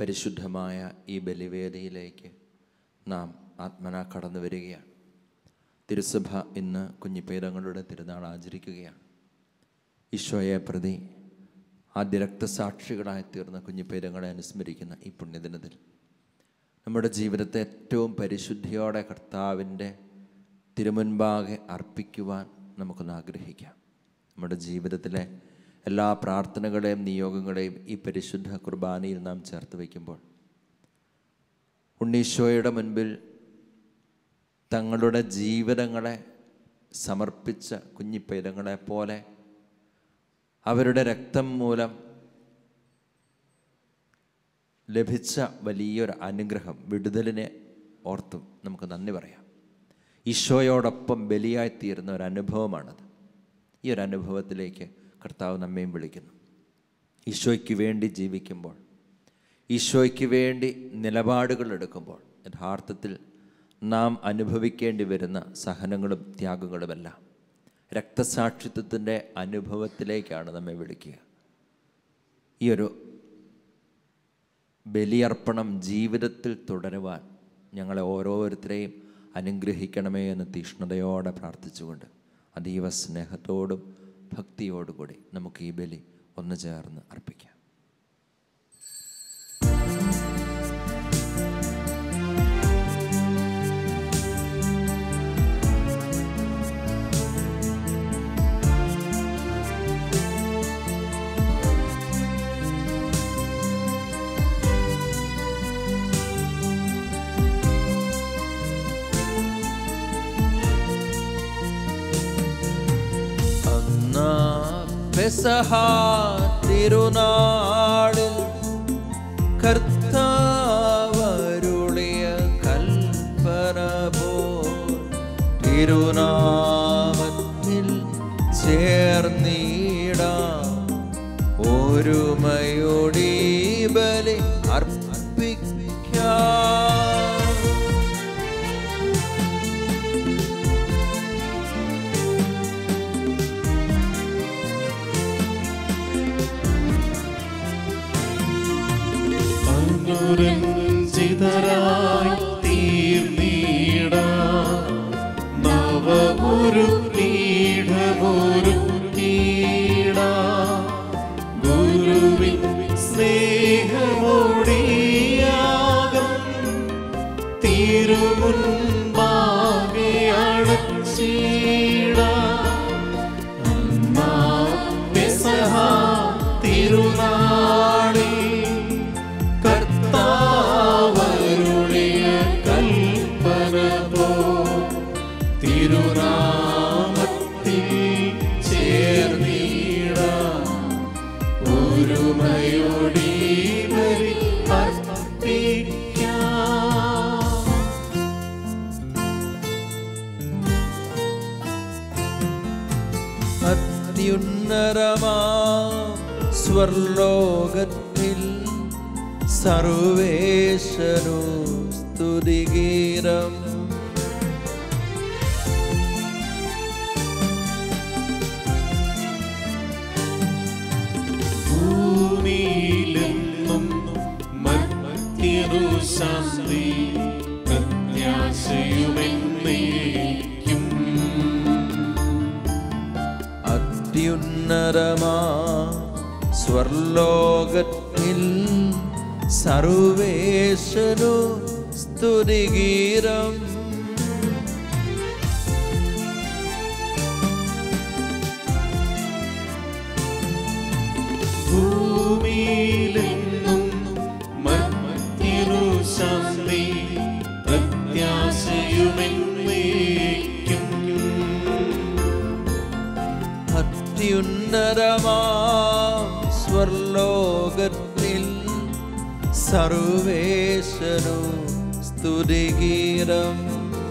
പരിശുദ്ധമായ ഈ ബലിവേദിയിലേക്ക് നാം ആത്മന കടന്നു വരികയാണ് തിരുസഭ ഇന്ന് കുഞ്ഞിപ്പേരങ്ങളുടെ തിരുനാൾ ആചരിക്കുകയാണ് ഈശോയെ പ്രതി ആദ്യ രക്തസാക്ഷികളായി തീർന്ന കുഞ്ഞിപ്പേരങ്ങളെ അനുസ്മരിക്കുന്ന ഈ പുണ്യദിനത്തിൽ നമ്മുടെ ജീവിതത്തെ ഏറ്റവും പരിശുദ്ധിയോടെ കർത്താവിൻ്റെ തിരുമുൻപാകെ അർപ്പിക്കുവാൻ നമുക്കൊന്ന് ആഗ്രഹിക്കാം നമ്മുടെ ജീവിതത്തിലെ എല്ലാ പ്രാർത്ഥനകളെയും നിയോഗങ്ങളെയും ഈ പരിശുദ്ധ കുർബാനയിൽ നാം ചേർത്ത് വയ്ക്കുമ്പോൾ ഉണ്ണീശോയുടെ മുൻപിൽ തങ്ങളുടെ ജീവിതങ്ങളെ സമർപ്പിച്ച കുഞ്ഞിപ്പൈതങ്ങളെ പോലെ അവരുടെ രക്തം മൂലം ലഭിച്ച വലിയൊരു അനുഗ്രഹം വിടുതലിനെ ഓർത്തും നമുക്ക് നന്ദി പറയാം ഈശോയോടൊപ്പം ബലിയായിത്തീരുന്ന ഒരു അനുഭവമാണത് ഈ ഒരു അനുഭവത്തിലേക്ക് കർത്താവ് നമ്മയും വിളിക്കുന്നു ഈശോയ്ക്ക് വേണ്ടി ജീവിക്കുമ്പോൾ ഈശോയ്ക്ക് വേണ്ടി നിലപാടുകൾ എടുക്കുമ്പോൾ യഥാർത്ഥത്തിൽ നാം അനുഭവിക്കേണ്ടി വരുന്ന സഹനങ്ങളും ത്യാഗങ്ങളുമെല്ലാം രക്തസാക്ഷിത്വത്തിൻ്റെ അനുഭവത്തിലേക്കാണ് നമ്മെ വിളിക്കുക ഈ ഒരു ബലിയർപ്പണം ജീവിതത്തിൽ തുടരുവാൻ ഞങ്ങളെ ഓരോരുത്തരെയും അനുഗ്രഹിക്കണമേ എന്ന് തീഷ്ണതയോടെ പ്രാർത്ഥിച്ചുകൊണ്ട് അതീവ സ്നേഹത്തോടും ഭക്തിയോടുകൂടി നമുക്ക് ഈ ബലി ഒന്ന് ചേർന്ന് അർപ്പിക്കാം അന്നാ പെസഹ തിരുനാളിൽ കർത്താവരുളിയ കൽപ്പന പോൽ തിരുനാമത്തിൽ ചേർന്നിടാം ഒരുമയോടി ബലി അർപ്പിക്കാം അനുരഞ്ജിതരായി തീർന്നീട നവമൊരു പീഠമൊരു കീട ഗുരുവിൻ സ്നേഹമോടിയാകം തിരുമുൻപാകെ അടച്ചീട അന്നാ പെസഹ തിരുനാളി കർത്താവരുളിയ കൽപ്പന പോ തിരുനാമത്തിൽ ചേർന്നീട ഒരുമയോടി ബലി അർപ്പിക്കാം അത്യുന്നതമാ സ്വർലോകത്തിൽ സർവേശനു സ്തുതിഗീതം ഭൂമിയിലെന്നും മർത്യനു ശാന്തി പ്രത്യാശയുമെന്നേക്കും അത്യുന്നതമാ സ്വർലോകത്തിൽ സർവേശനു സ്തുതിഗീതം ഭൂമിയിലെന്നും മർത്യനു ശാന്തി പ്രത്യാശയുമെന്നേക്കും അത്യുന്നതമാ സ്വർലോകത്തിൽ സർവേശനു സ്തുതിഗീതം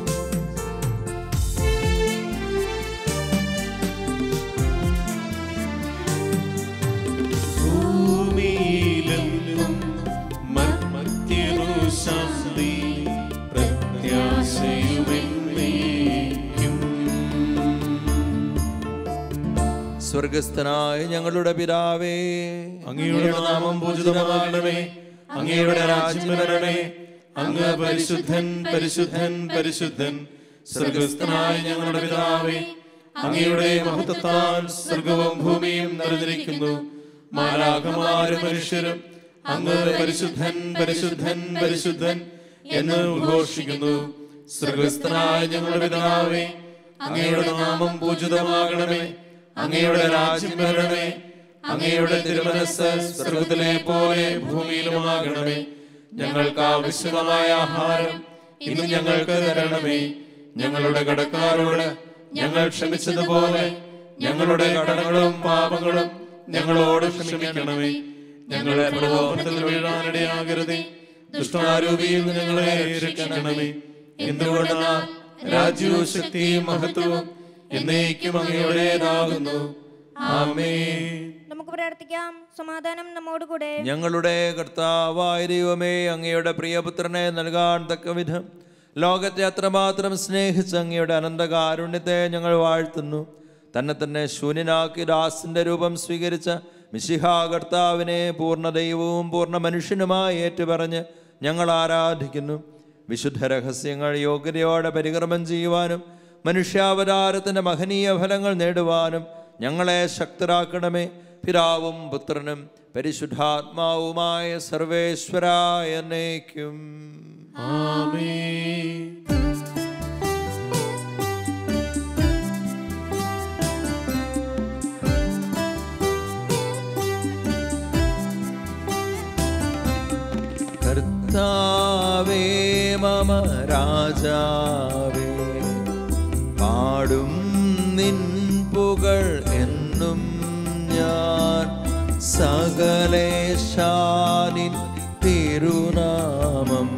ഭൂമിയിലെന്നും മർത്യനു ശാന്തി പ്രത്യാശയുമെന്നേക്കും സ്വർഗസ്ഥനായ ഞങ്ങളുടെ പിതാവേ അങ്ങയുടെ നാമം പൂജിതമാകണമേ അങ്ങയുടെ രാജ്യം വരണമേ അങ്ങ് പരിശുദ്ധൻ പരിശുദ്ധൻ പരിശുദ്ധൻ സ്വർഗസ്ഥനായ ഞങ്ങളുടെ പിതാവേ അങ്ങയുടെ മഹത്വത്താൽ സ്വർഗവും ഭൂമിയും നിറഞ്ഞിരിക്കുന്നു മാലാഖമാരും മനുഷ്യരും അങ്ങ് പരിശുദ്ധൻ പരിശുദ്ധൻ പരിശുദ്ധൻ എന്ന് ഉദ്ഘോഷിക്കുന്നു സ്വർഗസ്ഥനായ ഞങ്ങളുടെ പിതാവേ അങ്ങയുടെ നാമം പൂജിതമാകണമേ അങ്ങയുടെ രാജ്യം വരണമേ അങ്ങയുടെ തിരുമനസ് സ്വർഗത്തിലെ പോലെ ഭൂമിയിലുമാകണമേ ഞങ്ങൾക്ക് ആവശ്യമായ ആഹാരം ഇന്ന് ഞങ്ങൾക്ക് തരണമേ ഞങ്ങളുടെ കടക്കാരോട് ഞങ്ങൾ ക്ഷമിച്ചതുപോലെ ഞങ്ങളുടെ കടങ്ങളും പാപങ്ങളും ഞങ്ങളോട് ക്ഷമിക്കണമേ ഞങ്ങളെ പ്രലോഭനത്തിൽ വീഴാനിടയാകരുതേ ദുഷ്ടാരൂപിയിൽ നിന്ന് ഞങ്ങളെ രക്ഷിക്കണമേ എന്തുകൊണ്ടാ രാജ്യവും ശക്തിയും മഹത്വവും എന്നേക്കും അങ്ങയുടേതാകുന്നു ആമേ നമുക്ക് പ്രാർത്ഥിക്കാം സമാധാനം നമ്മോടുകൂടെ ഞങ്ങളുടെ കർത്താവായ ദൈവമേ അങ്ങയുടെ പ്രിയപുത്രനെ നൽകാൻ തക്ക വിധം ലോകത്തെ അത്രമാത്രം സ്നേഹിച്ച് അങ്ങയുടെ അനന്തകാരുണ്യത്തെ ഞങ്ങൾ വാഴ്ത്തുന്നു തന്നെ തന്നെ ശൂന്യനാക്കി ദാസിന്റെ രൂപം സ്വീകരിച്ച മിശിഹ കർത്താവിനെ പൂർണ്ണ ദൈവവും പൂർണ്ണ മനുഷ്യനുമായി ഏറ്റുപറഞ്ഞ് ഞങ്ങൾ ആരാധിക്കുന്നു വിശുദ്ധ രഹസ്യങ്ങൾ യോഗ്യതയോടെ പരിക്രമം ചെയ്യുവാനും മനുഷ്യാവതാരത്തിൻ്റെ മഹനീയ ഫലങ്ങൾ നേടുവാനും ഞങ്ങളെ ശക്തരാക്കണമേ പിതാവും പുത്രനും പരിശുദ്ധാത്മാവുമായ സർവേശ്വരായ എന്നേക്കും ആമേ കർത്താവേ മമ രാജാവേ പാടും നിൻ പുകൾ എന്നും ഞാൻ സകലേശാനിൻ തിരുനാമം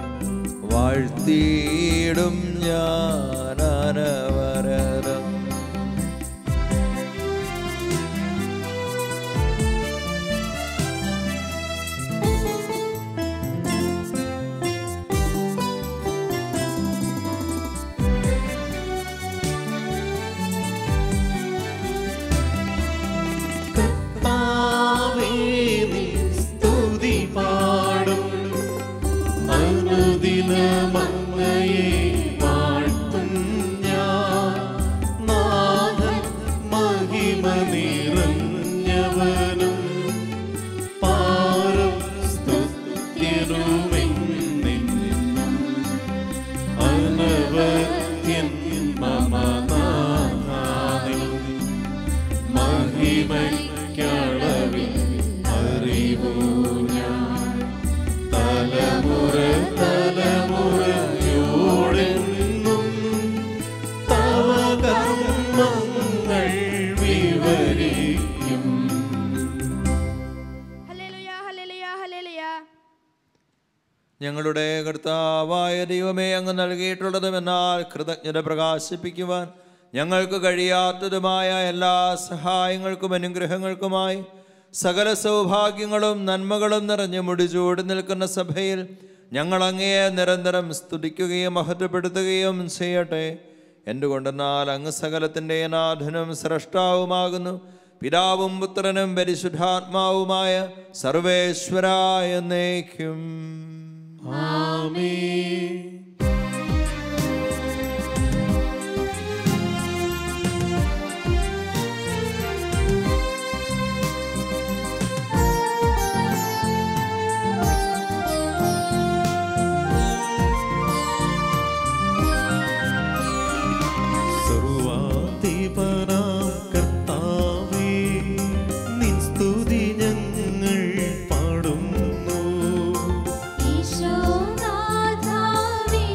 വാഴ്ത്തിയിടും ഞാൻ അനവരരം കർത്താവേ, നീ സ്തുതി പാടും അനുദിനമങ്ങയെ വാഴ്ത്തും ഞാൻ. നാഥൻ മഹിമ നിറഞ്ഞവനും പാരം സ്തുത്യനുമെന്നെന്നും അനവത്യൻ മമ നാഥാനും മഹിമയ്ക്കളവിൽ അറിവൂ ഞാൻ തലമുറ തലമുറയോടെന്നും തവ കർമ്മങ്ങൾ വിവരിക്കും ഹല്ലേലൂയ ഹല്ലേലൂയ ഹല്ലേലൂയ ഞങ്ങളുടെ കർത്താവായ ദൈവമേ അങ്ങ് നൽകിയിട്ടുള്ളതുമെന്നാൽ കൃതജ്ഞത പ്രകാശിപ്പിക്കുവാൻ ഞങ്ങൾക്ക് കഴിയാത്തതുമായ എല്ലാ സഹായങ്ങൾക്കും അനുഗ്രഹങ്ങൾക്കുമായി സകല സൗഭാഗ്യങ്ങളും നന്മകളും നിറഞ്ഞ് മുടിചൂടി നിൽക്കുന്ന സഭയിൽ ഞങ്ങൾ അങ്ങയെ നിരന്തരം സ്തുതിക്കുകയും മഹത്വപ്പെടുത്തുകയും ചെയ്യട്ടെ എന്തുകൊണ്ടെന്നാൽ അങ്ങ് സകലത്തിൻ്റെ നാഥനും സ്രഷ്ടാവുമാകുന്നു പിതാവും പുത്രനും പരിശുദ്ധാത്മാവുമായ സർവേശ്വരായ എന്നേക്കും ആമേൻ സർവാധിപനാം കർത്താവേ, നിൻ സ്തുതി ഞങ്ങൾ പാടുന്നു ഈശോനാഥാവേ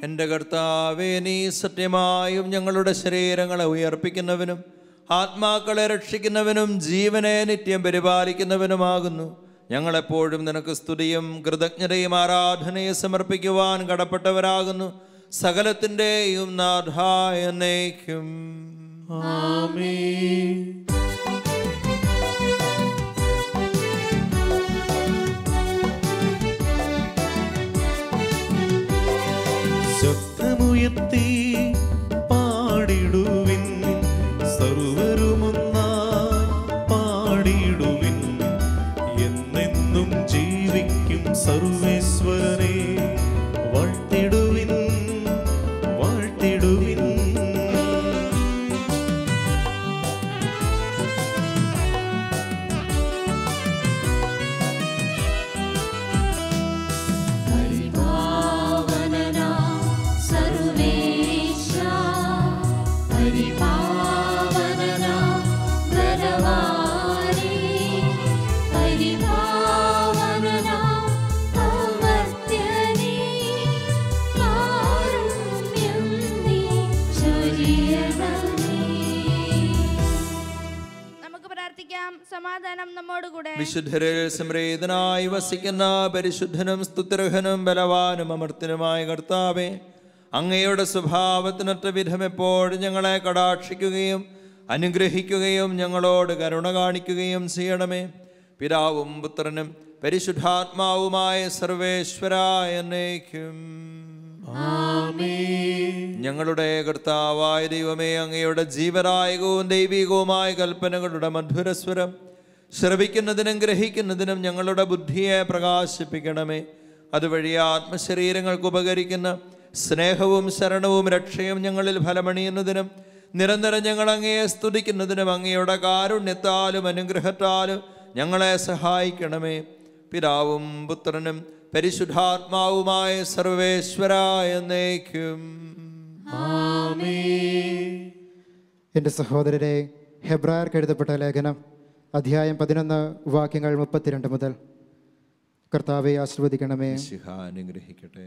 എൻ്റെ കർത്താവേ നീ സത്യമായും ഞങ്ങളുടെ ശരീരങ്ങളെ ഉയർപ്പിക്കുന്നവനും ആത്മാക്കളെ രക്ഷിക്കുന്നവനും ജീവനെ നിത്യം പരിപാലിക്കുന്നവനുമാകുന്നു ഞങ്ങളെപ്പോഴും നിനക്ക് സ്തുതിയും കൃതജ്ഞതയും ആരാധനയും സമർപ്പിക്കുവാൻ കടപ്പെട്ടവരാകുന്നു സകലത്തിൻ്റെയും നാഥായ എന്നേക്കും ആമേൻ ശബ്ദമുയർത്തി പാടിടുവിൻ സർവരുമൊന്ന പാടിടുവിൻ എന്നെന്നും ജീവിക്കും സർവേശ്വരനെ വാഴ്ത്തിടുവിൻ വാഴ്ത്തിടുവിൻ പരിപാവനനാ സർവേശാ പരിപാവനനാ ബലവാനേ പരിപാവനനാ അമർത്യനേ കാരുണ്യം നീ ചൊരിയണമേ നമുക്ക് പ്രാർത്ഥിക്കാം സമാധാനം നമ്മോടുകൂടെ വിശുദ്ധരിൽ സംപ്രീതനായി വസിക്കുന്ന പരിശുദ്ധനും സ്തുത്യർഹനും ബലവാനും അമർത്തനുമായ കർത്താവെ അങ്ങയുടെ സ്വഭാവത്തിനൊത്ത വിധം എപ്പോഴും ഞങ്ങളെ കടാക്ഷിക്കുകയും അനുഗ്രഹിക്കുകയും ഞങ്ങളോട് കരുണ കാണിക്കുകയും ചെയ്യണമേ പിതാവും പുത്രനും പരിശുദ്ധാത്മാവുമായ സർവേശ്വരായ എന്നേക്കും ഞങ്ങളുടെ കർത്താവായ ദൈവമേ അങ്ങയുടെ ജീവനായകവും ദൈവികവുമായ കൽപ്പനകളുടെ മധുരസ്വരം ശ്രവിക്കുന്നതിനും ഗ്രഹിക്കുന്നതിനും ഞങ്ങളുടെ ബുദ്ധിയെ പ്രകാശിപ്പിക്കണമേ അതുവഴി ആത്മശരീരങ്ങൾക്ക് ഉപകരിക്കുന്ന സ്നേഹവും ശരണവും രക്ഷയും ഞങ്ങളിൽ ഫലമണിയുന്നതിനും നിരന്തരം ഞങ്ങൾ അങ്ങയെ സ്തുതിക്കുന്നതിനും അങ്ങയുടെ കാരുണ്യത്താലും അനുഗ്രഹത്താലും ഞങ്ങളെ സഹായിക്കണമേ പിതാവും പുത്രനും പരിശുദ്ധാത്മാവുമായ സർവേശ്വരായ എന്നേക്കും എൻ്റെ സഹോദരരെ ഹെബ്രായർക്ക് എഴുതപ്പെട്ട ലേഖനം അധ്യായം പതിനൊന്ന് വാക്യങ്ങൾ മുപ്പത്തിരണ്ട് മുതൽ കർത്താവെ ആശീർവദിക്കണമേ ശിഹ അനുഗ്രഹിക്കട്ടെ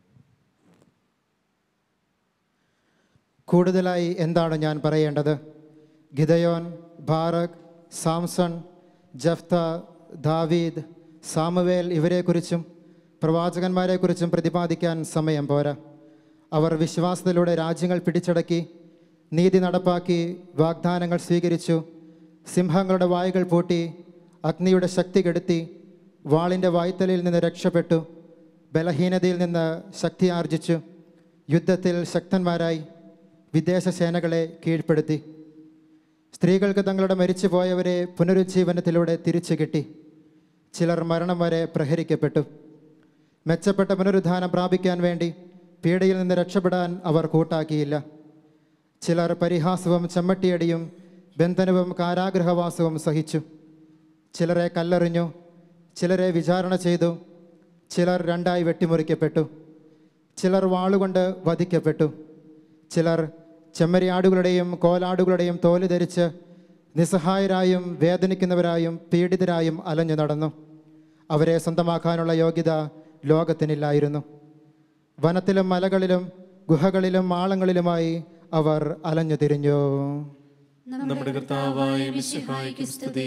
കൂടുതലായി എന്താണ് ഞാൻ പറയേണ്ടത് ഗിദയോൻ ബാറക് സാംസൺ ജഫ്ത ദാവീദ് സാമുവേൽ ഇവരെക്കുറിച്ചും പ്രവാചകന്മാരെക്കുറിച്ചും പ്രതിപാദിക്കാൻ സമയം പോരാ അവർ വിശ്വാസത്തിലൂടെ രാജ്യങ്ങൾ പിടിച്ചടക്കി നീതി നടപ്പാക്കി വാഗ്ദാനങ്ങൾ സ്വീകരിച്ചു സിംഹങ്ങളുടെ വായുകൾ പൂട്ടി അഗ്നിയുടെ ശക്തി കെടുത്തി വാളിൻ്റെ വായ്ത്തലയിൽ നിന്ന് രക്ഷപ്പെട്ടു ബലഹീനതയിൽ നിന്ന് ശക്തി ആർജിച്ചു യുദ്ധത്തിൽ ശക്തന്മാരായി വിദേശ സേനകളെ കീഴ്പ്പെടുത്തി സ്ത്രീകൾക്ക് തങ്ങളുടെ മരിച്ചുപോയവരെ പുനരുജ്ജീവനത്തിലൂടെ തിരിച്ചു കിട്ടി ചിലർ മരണം വരെ പ്രഹരിക്കപ്പെട്ടു മെച്ചപ്പെട്ട പുനരുദ്ധാനം പ്രാപിക്കാൻ വേണ്ടി പീഡയിൽ നിന്ന് രക്ഷപ്പെടാൻ അവർ കൂട്ടാക്കിയില്ല ചിലർ പരിഹാസവും ചെമ്മട്ടിയടിയും ബന്ധനവും കാരാഗ്രഹവാസവും സഹിച്ചു ചിലരെ കല്ലെറിഞ്ഞു ചിലരെ വിചാരണ ചെയ്തു ചിലർ രണ്ടായി വെട്ടിമുറിക്കപ്പെട്ടു ചിലർ വാളുകൊണ്ട് വധിക്കപ്പെട്ടു ചിലർ ചെമ്മരിയാടുകളുടെയും കോലാടുകളുടെയും തോല് ധരിച്ച് നിസ്സഹായരായും വേദനിക്കുന്നവരായും പീഡിതരായും അലഞ്ഞു നടന്നു അവരെ സ്വന്തമാക്കാനുള്ള യോഗ്യത ലോകത്തിനില്ലായിരുന്നു വനത്തിലും മലകളിലും ഗുഹകളിലും മാളങ്ങളിലുമായി അവർ അലഞ്ഞു തിരിഞ്ഞു നമ്മുടെ കർത്താവായ മിശിഹായ്ക്ക് സ്തുതി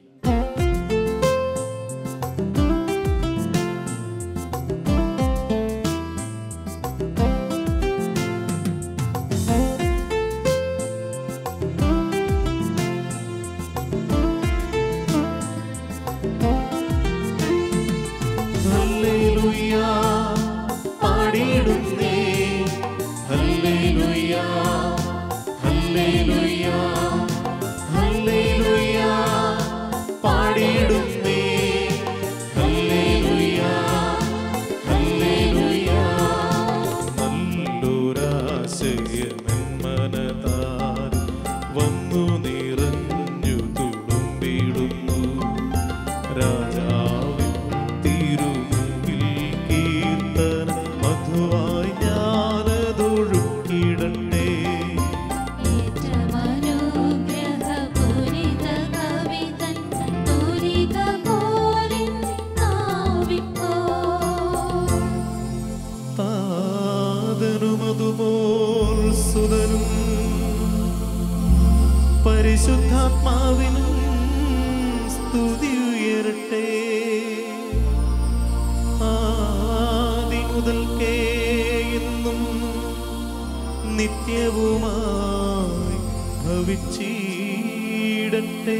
ഹല്ലേലൂയ പാടിയിടുന്നേ ഹല്ലേലൂയ ഹല്ലേലൂയ ഹല്ലേലൂയ പാടിയിടുന്നേ ഹല്ലേലൂയ ഹല്ലേലൂയ നല്ലൊരാശയമെന്മനതാൽ വന്നു നിറഞ്ഞു തുളുമ്പിടുന്നു രാജാവിൻ തിരുമുമ്പിൽ കീർത്തന മധുവായി ഞാനതൊഴുക്കിടട്ടെ ഏറ്റമനുഗ്രഹപൂരിത കവിതൻ തുരിത പോലിൻ നാവിപ്പോ താതനു പരിശുദ്ധാത്മാവിനും സ്തുതി ഉയരട്ടെ ആദി മുതൽക്കേ എന്നും നിത്യവുമായി ഭവിച്ചിടട്ടെ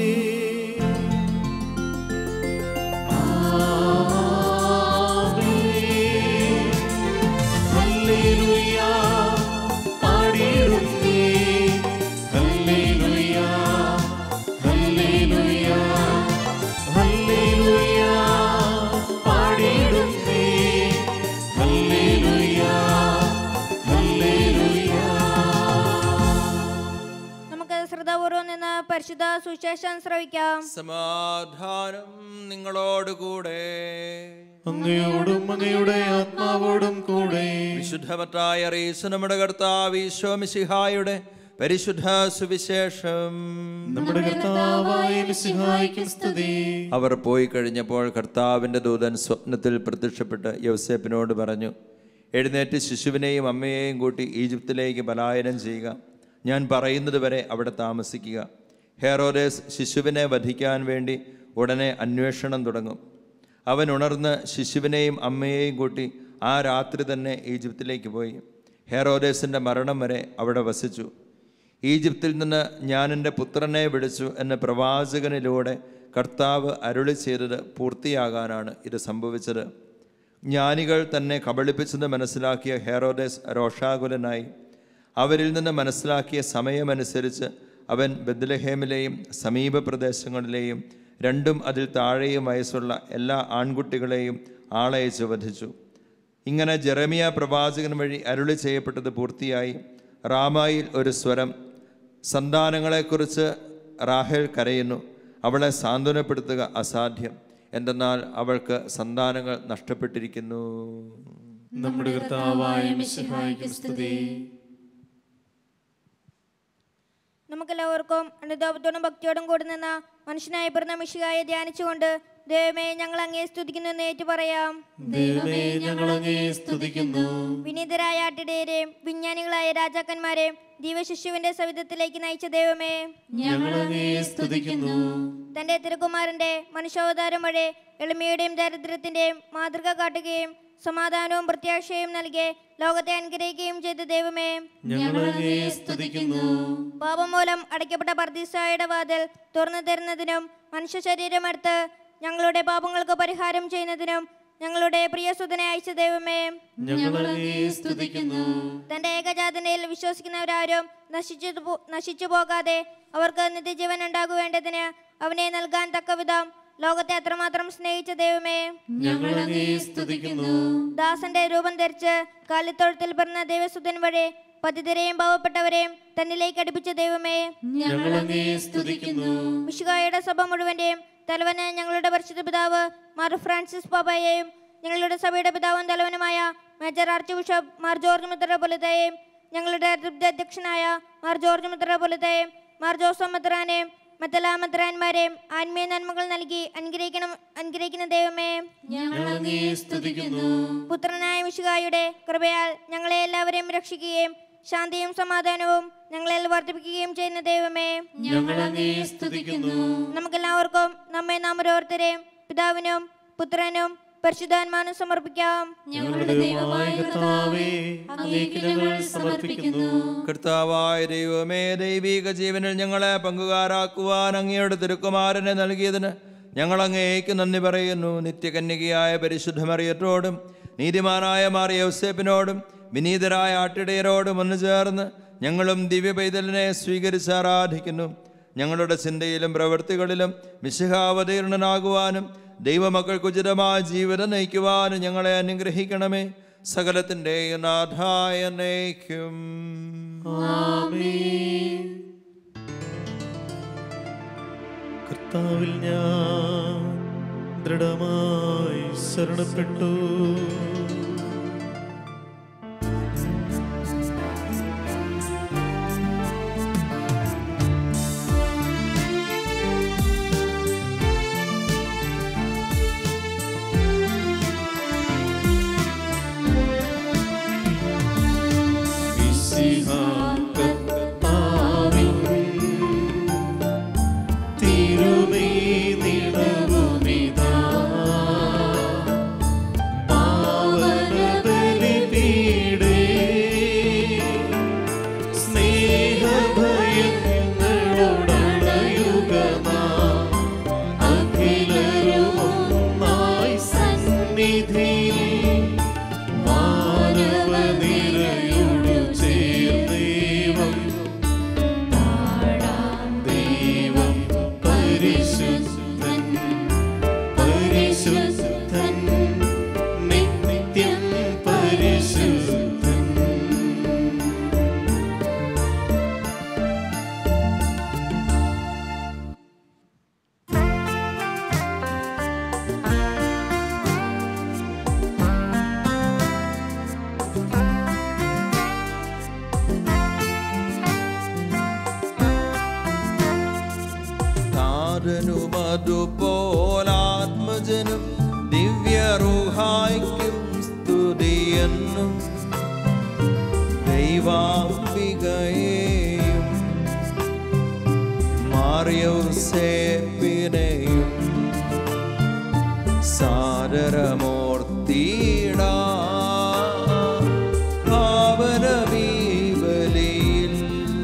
ആമേൻ. ഹല്ലേലൂയ പാടിയിടുന്നേ ഹല്ലേലൂയ ഹല്ലേലൂയ ഹല്ലേലൂയ പാടിയിടുന്നേ ഹല്ലേലൂയ ഹല്ലേലൂയ നമുക്ക് ശ്രദ്ധാപൂർവം നിന്ന് പരിശുദ്ധ സുശേഷം ശ്രവിക്കാം സമാധാനം നിങ്ങളോടുകൂടെ അങ്ങയോടും അങ്ങയുടെ ആത്മാവോടും കൂടെ വിശുദ്ധമത്തായ റീസ് നമ്മുടെ കർത്താവ് ഈശോമിശിഹായുടെ പരിശുദ്ധ സുവിശേഷം നമ്മുടെ കർത്താവായ മിശിഹായ്ക്കും സ്തുതി അവർ പോയി കഴിഞ്ഞപ്പോൾ കർത്താവിൻ്റെ ദൂതൻ സ്വപ്നത്തിൽ പ്രത്യക്ഷപ്പെട്ട് യൗസേപ്പിനോട് പറഞ്ഞു എഴുന്നേറ്റ് ശിശുവിനെയും അമ്മയെയും കൂട്ടി ഈജിപ്തിലേക്ക് പലായനം ചെയ്യുക ഞാൻ പറയുന്നത് വരെ അവിടെ താമസിക്കുക ഹെറോദേസ് ശിശുവിനെ വധിക്കാൻ വേണ്ടി ഉടനെ അന്വേഷണം തുടങ്ങും അവൻ ഉണർന്ന് ശിശുവിനെയും അമ്മയെയും കൂട്ടി ആ രാത്രി തന്നെ ഈജിപ്തിലേക്ക് പോയി ഹെറോദേസിൻ്റെ മരണം വരെ അവിടെ വസിച്ചു ഈജിപ്തിൽ നിന്ന് ഞാൻ എൻ്റെ പുത്രനെ വിളിച്ചു എന്ന പ്രവാചകനിലൂടെ കർത്താവ് അരുളി ചെയ്തത് പൂർത്തിയാകാനാണ് ഇത് സംഭവിച്ചത് ജ്ഞാനികൾ തന്നെ കബളിപ്പിച്ചെന്ന് മനസ്സിലാക്കിയ ഹെറോദേസ് രോഷാകുലനായി അവരിൽ നിന്ന് മനസ്സിലാക്കിയ സമയമനുസരിച്ച് അവൻ ബദ്ലഹേമിലെയും സമീപ പ്രദേശങ്ങളിലെയും രണ്ടും അതിൽ താഴെയും വയസ്സുള്ള എല്ലാ ആൺകുട്ടികളെയും ആളയച്ച് വധിച്ചു ഇങ്ങനെ ജെറമിയ പ്രവാചകൻ വഴി അരുളി ചെയ്യപ്പെട്ടത് പൂർത്തിയായി റാമായിൽ ഒരു സ്വരം സന്താനങ്ങളെക്കുറിച്ച് റാഹേൽ കരയുന്നു അവളെ സാന്ത്വനപ്പെടുത്തുക അസാധ്യം എന്തെന്നാൽ അവൾക്ക് സന്താനങ്ങൾ നഷ്ടപ്പെട്ടിരിക്കുന്നു നമ്മുടെ കർത്താവായ മിശിഹായ്ക്കും സ്തുതി നമുക്കെല്ലാവർക്കും അനുതാപത്തോടും ഭക്തിയോടും കൂടി നിന്ന് മനുഷ്യനായി പിറന്ന മിഷികായെ ധ്യാനിച്ചുകൊണ്ട് ദൈവമേ ഞങ്ങൾ അങ്ങേ സ്തുതിക്കുന്നു എന്ന് ഏറ്റു പറയാം ദൈവമേ ഞങ്ങൾ അങ്ങേ സ്തുതിക്കുന്നു വിനീതരായ ആട്ടിടയരെയും വിജ്ഞാനികളായ രാജാക്കന്മാരെയും ദീവശിശുവിന്റെ സവിധത്തിലേക്ക് നയിച്ച ദൈവമേ ഞങ്ങൾ അങ്ങേ സ്തുതിക്കുന്നു തന്റെ തിരുകുമാരന്റെ മനുഷ്യാവതാരം വഴി എളിമയുടെയും ദരിദ്രത്തിന്റെയും മാതൃക കാട്ടുകയും സമാധാനവും പ്രത്യാശയും നൽകി ലോകത്തെ അനുഗ്രഹിക്കുകയും ചെയ്ത ദൈവമേ ഞങ്ങൾ അങ്ങേ സ്തുതിക്കുന്നു പാപം മൂലം അടയ്ക്കപ്പെട്ട പർദീസായുടെ വാതിൽ തുറന്നു തരുന്നതിനും മനുഷ്യ ശരീരമെടുത്ത് ഞങ്ങളുടെ പാപങ്ങൾക്ക് പരിഹാരം ചെയ്യുന്നതിനും ഞങ്ങളുടെ പ്രിയസുതനെ അയച്ച ദൈവമേ ഞങ്ങൾ അങ്ങേ സ്തുതിക്കുന്നു തന്റെ ഏകജാതനയിൽ വിശ്വസിക്കുന്നവരാരും നശിച്ചു പോ- നശിച്ചു പോകാതെ അവർക്ക് നിത്യജീവൻ ഉണ്ടാകുവേണ്ടതിന് അവനെ നൽകാൻ തക്കവിധം ലോകത്തെ അത്രമാത്രം സ്നേഹിച്ച ദൈവമേ ഞങ്ങൾ അങ്ങേ സ്തുതിക്കുന്നു ദാസന്റെ രൂപം ധരിച്ച് കാലിത്തൊഴുത്തിൽ പിറന്ന ദൈവസുതൻ വഴി പതിതരെയും പാവപ്പെട്ടവരെയും തന്നിലേക്ക് അടുപ്പിച്ച ദൈവമേ ഞങ്ങൾ അങ്ങേ സ്തുതിക്കുന്നു മിശുകായുടെ സഭ മുഴുവന്റെയും തലവന് ഞങ്ങളുടെ പരിശുദ്ധ പിതാവ് മാർ ഫ്രാൻസിസ് പാപ്പയെയും ഞങ്ങളുടെ സഭയുടെ പിതാവും തലവനുമായ major archbishop Mar George മെത്രാപൊലിത്തയെയും ഞങ്ങളുടെ അതിർത്തി അധ്യക്ഷനായ മാർ ജോർജ് മെത്രാപൊലിത്തയെയും മാർ ജോസഫ് മെത്രാനെയും മറ്റെല്ലാ മെത്രാന്മാരെയും ആത്മീയ നന്മകൾ നൽകി അനുഗ്രഹിക്കണം അനുഗ്രഹിക്കുന്ന ദൈവമേ ഞങ്ങൾ അങ്ങേ സ്തുതിക്കുന്നു പുത്രനായ മിശുകായുടെ കൃപയാൽ ഞങ്ങളെ എല്ലാവരെയും രക്ഷിക്കുകയും ശാന്തിയും സമാധാനവും ഞങ്ങളിൽ വർദ്ധിപ്പിക്കുകയും ചെയ്യുന്ന ദൈവമേ ഞങ്ങൾ അങ്ങേ സ്തുതിക്കുന്നു നമുക്കെല്ലാവർക്കും നമ്മെ നാം ഓരോരുത്തരെയും പിതാവിനും പുത്രനും പരിശുദ്ധാത്മാനും സമർപ്പിക്കാം ഞങ്ങളുടെ ദൈവമായ കർത്താവേ അങ്ങേക്ക് ഞങ്ങൾ സമർപ്പിക്കുന്നു കർത്താവായ ദൈവമേ ദൈവിക ജീവനിൽ ഞങ്ങളെ പങ്കുകാരാക്കുവാൻ അങ്ങയുടെ തിരുക്കുമാരനെ നൽകിയതിന് ഞങ്ങൾ അങ്ങേക്ക് നന്ദി പറയുന്നു നിത്യകന്യകയായ പരിശുദ്ധമറിയത്തോടും നീതിമാനായ മാറിയ യൗസേപ്പിനോടും വിനീതരായ ആട്ടിടയരോടും ഒന്നു ചേർന്ന് ഞങ്ങളും ദിവ്യ പൈതലിനെ സ്വീകരിച്ച് ആരാധിക്കുന്നു ഞങ്ങളുടെ ചിന്തയിലും പ്രവൃത്തികളിലും വിശുഹാവതീർണനാകുവാനും ദൈവമക്കൾക്ക് ഉചിതമായ ജീവിതം നയിക്കുവാനും ഞങ്ങളെ അനുഗ്രഹിക്കണമേ സകലത്തിൻ്റെ നാഥായ നയിക്കും ആമേൻ കർത്താവിൽ ഞാൻ ദൃഢമായി ശരണപ്പെട്ടു മിശിഹാ കർത്താവിൽ കന്യകാംബികയെയും മാറിയൗസേപ്പിനെയും സാദരമൂർത്തിട പാവനമീ ബലിയിൽ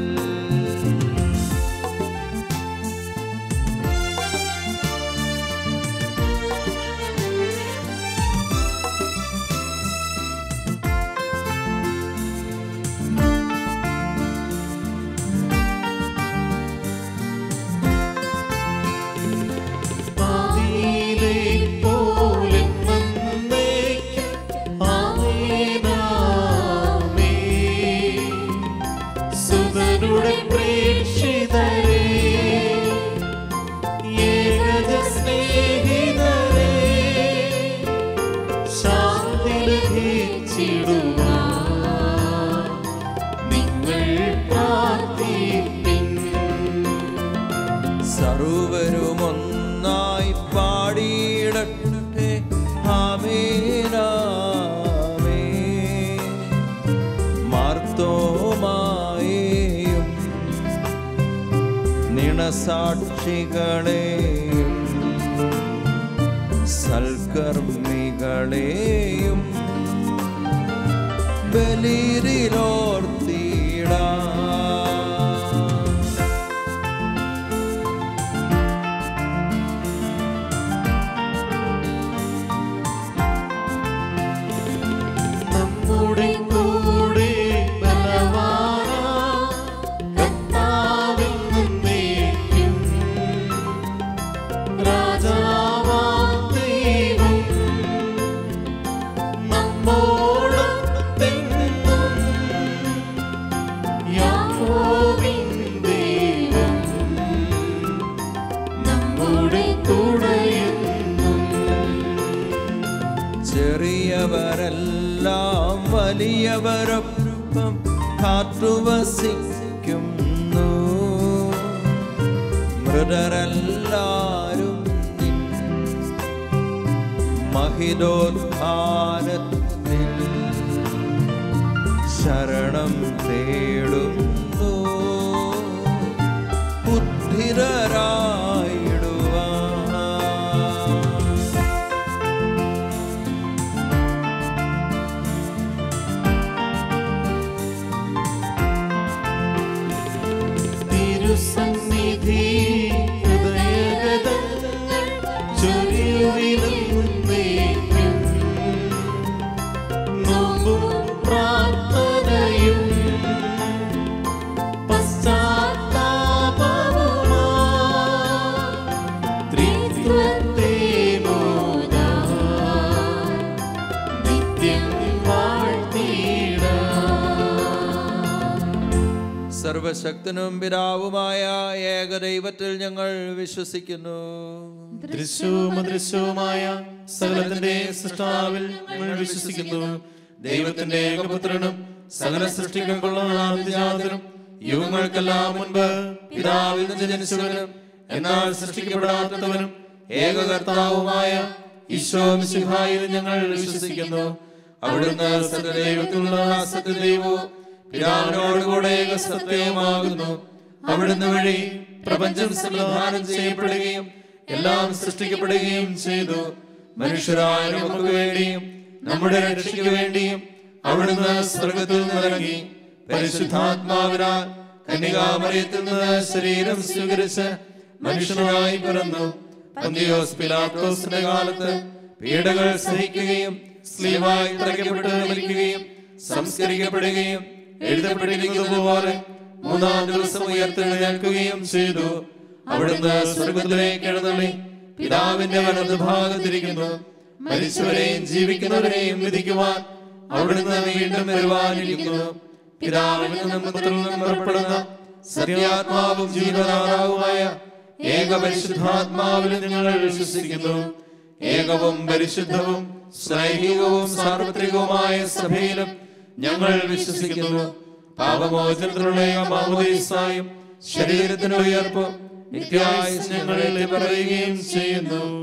ആദിയിലെ പോലെ എന്നേക്കും ആമേനാമേ. സുതനുടെ പ്രേക്ഷിതരേ, ഏകജ സ്നേഹിതരേ, ശാന്തി ലഭിച്ചിടുവാൻ നിങ്ങൾ പ്രാർത്ഥിപ്പിൻ സർവരും ഒന്നായി പാടിയിടട്ടെ ആമേനാമേ മാർത്തോമായേയും നിണസാക്ഷികളെയും സൽക്കർമ്മികളെയും ബലിരിലോർത്തിടാം നമ്മുടെ കൂടെ ബലവാനാ കർത്താവിൽ നിന്നേക്കും രാജാവാം ദൈവം നമ്മോടൊത്തെന്നും യാക്കോബിൻ ദൈവം നമ്മുടെ കൂടെയെന്നും ചെറിയവരെല്ലാം വലിയവരൊപ്പം കാറ്റുവസിക്കുന്നു മൃതരെല്ലാരും നിൻ മഹിതോത്ഥാനത്തിൽ ശരണം തേടുന്നു ഉദ്ധിതരായിടുവാൻ തിരുസന്നിധി ഹൃദയഗതങ്ങൾ ചൊരിയുവിലും മുന്നേക്കും നോമ്പും പ്രാർത്ഥനയും പശ്ചാത്താപവുമായി ത്രിത്വത്തെ മോദാൻ നിത്യം വാഴ്ത്തിയിടാം സർവശക്തനും പിതാവുമായ ഏകദൈവത്തിൽ ഞങ്ങൾ വിശ്വസിക്കുന്നു ദൃശ്യവും അദൃശ്യവുമായ സകലത്തിന്റെ സൃഷ്ടാവിൽ ഞങ്ങൾ വിശ്വസിക്കുന്നു ദൈവത്തിന്റെ ഏകപുത്രനും സകല സൃഷ്ടികൾക്കുള്ള ആദ്യജാതനും യുഗങ്ങൾക്കെല്ലാം മുൻപ് പിതാവിൽ നിന്ന് ജനിച്ചവനും എന്നാൽ സൃഷ്ടിക്കപ്പെടാത്തവനും ഏകകർത്താവുമായ ഈശോ മിശിഹായിൽ ഞങ്ങൾ വിശ്വസിക്കുന്നു അവിടുന്ന് സത്യദൈവത്തിലുള്ള സത്യദൈവവും പിതാവിനോടുകൂടെ ഏകസത്യവുമാകുന്നു അവിടുന്ന് വഴി പ്രപഞ്ചം സംവിധാനം ചെയ്യപ്പെടുകയും എല്ലാം സൃഷ്ടിക്കപ്പെടുകയും ചെയ്തു മനുഷ്യരായ നമുക്ക് വേണ്ടിയും നമ്മുടെ രക്ഷയ്ക്ക് വേണ്ടിയും അവിടുന്ന് സ്വർഗത്തിൽ നിന്നിറങ്ങി പരിശുദ്ധാത്മാവിനാൽ കന്യകാമറിയത്തിൽ നിന്ന് ശരീരം സ്വീകരിച്ച് മനുഷ്യനായി പിറന്നു പന്തിയോസ് പിലാത്തോസിന്റെ കാലത്ത് പീഡകൾ സഹിക്കുകയും സ്ലീവായി തറയ്ക്കപ്പെട്ട് മരിക്കുകയും സംസ്കരിക്കപ്പെടുകയും എഴുതപ്പെട്ടിരിക്കുന്നത് പോലെ മൂന്നാം ദിവസം ഉയർത്തെഴുന്നേൽക്കുകയും ചെയ്തു അവിടുന്ന് സ്വർഗത്തിലേക്ക് എഴുന്നള്ളി പിതാവിന്റെ വലതുഭാഗത്തിരിക്കുന്നു മരിച്ചവരെയും ജീവിക്കുന്നവരെയും വിധിക്കുവാൻ അവിടുന്ന് വീണ്ടും വരുവാനിരിക്കുന്നു പിതാവിൽ നിന്നും പുത്രനിൽ നിന്നും പുറപ്പെടുന്ന സത്യാത്മാവും ജീവനാഥാവുമായ ഏക പരിശുദ്ധാത്മാവിൽ ഞങ്ങൾ വിശ്വസിക്കുന്നു ഏകവും പരിശുദ്ധവും സൈഹികവും സാർവത്രികവുമായ സഭയിലും ഞങ്ങൾ വിശ്വസിക്കുന്നു പാപമോചനത്തിനുള്ള മാമോദീസായും ശരീരത്തിന്റെ ഉയർപ്പ് നിത്യായുസ് ഞങ്ങളിൽ പറയുകയും ചെയ്യുന്നു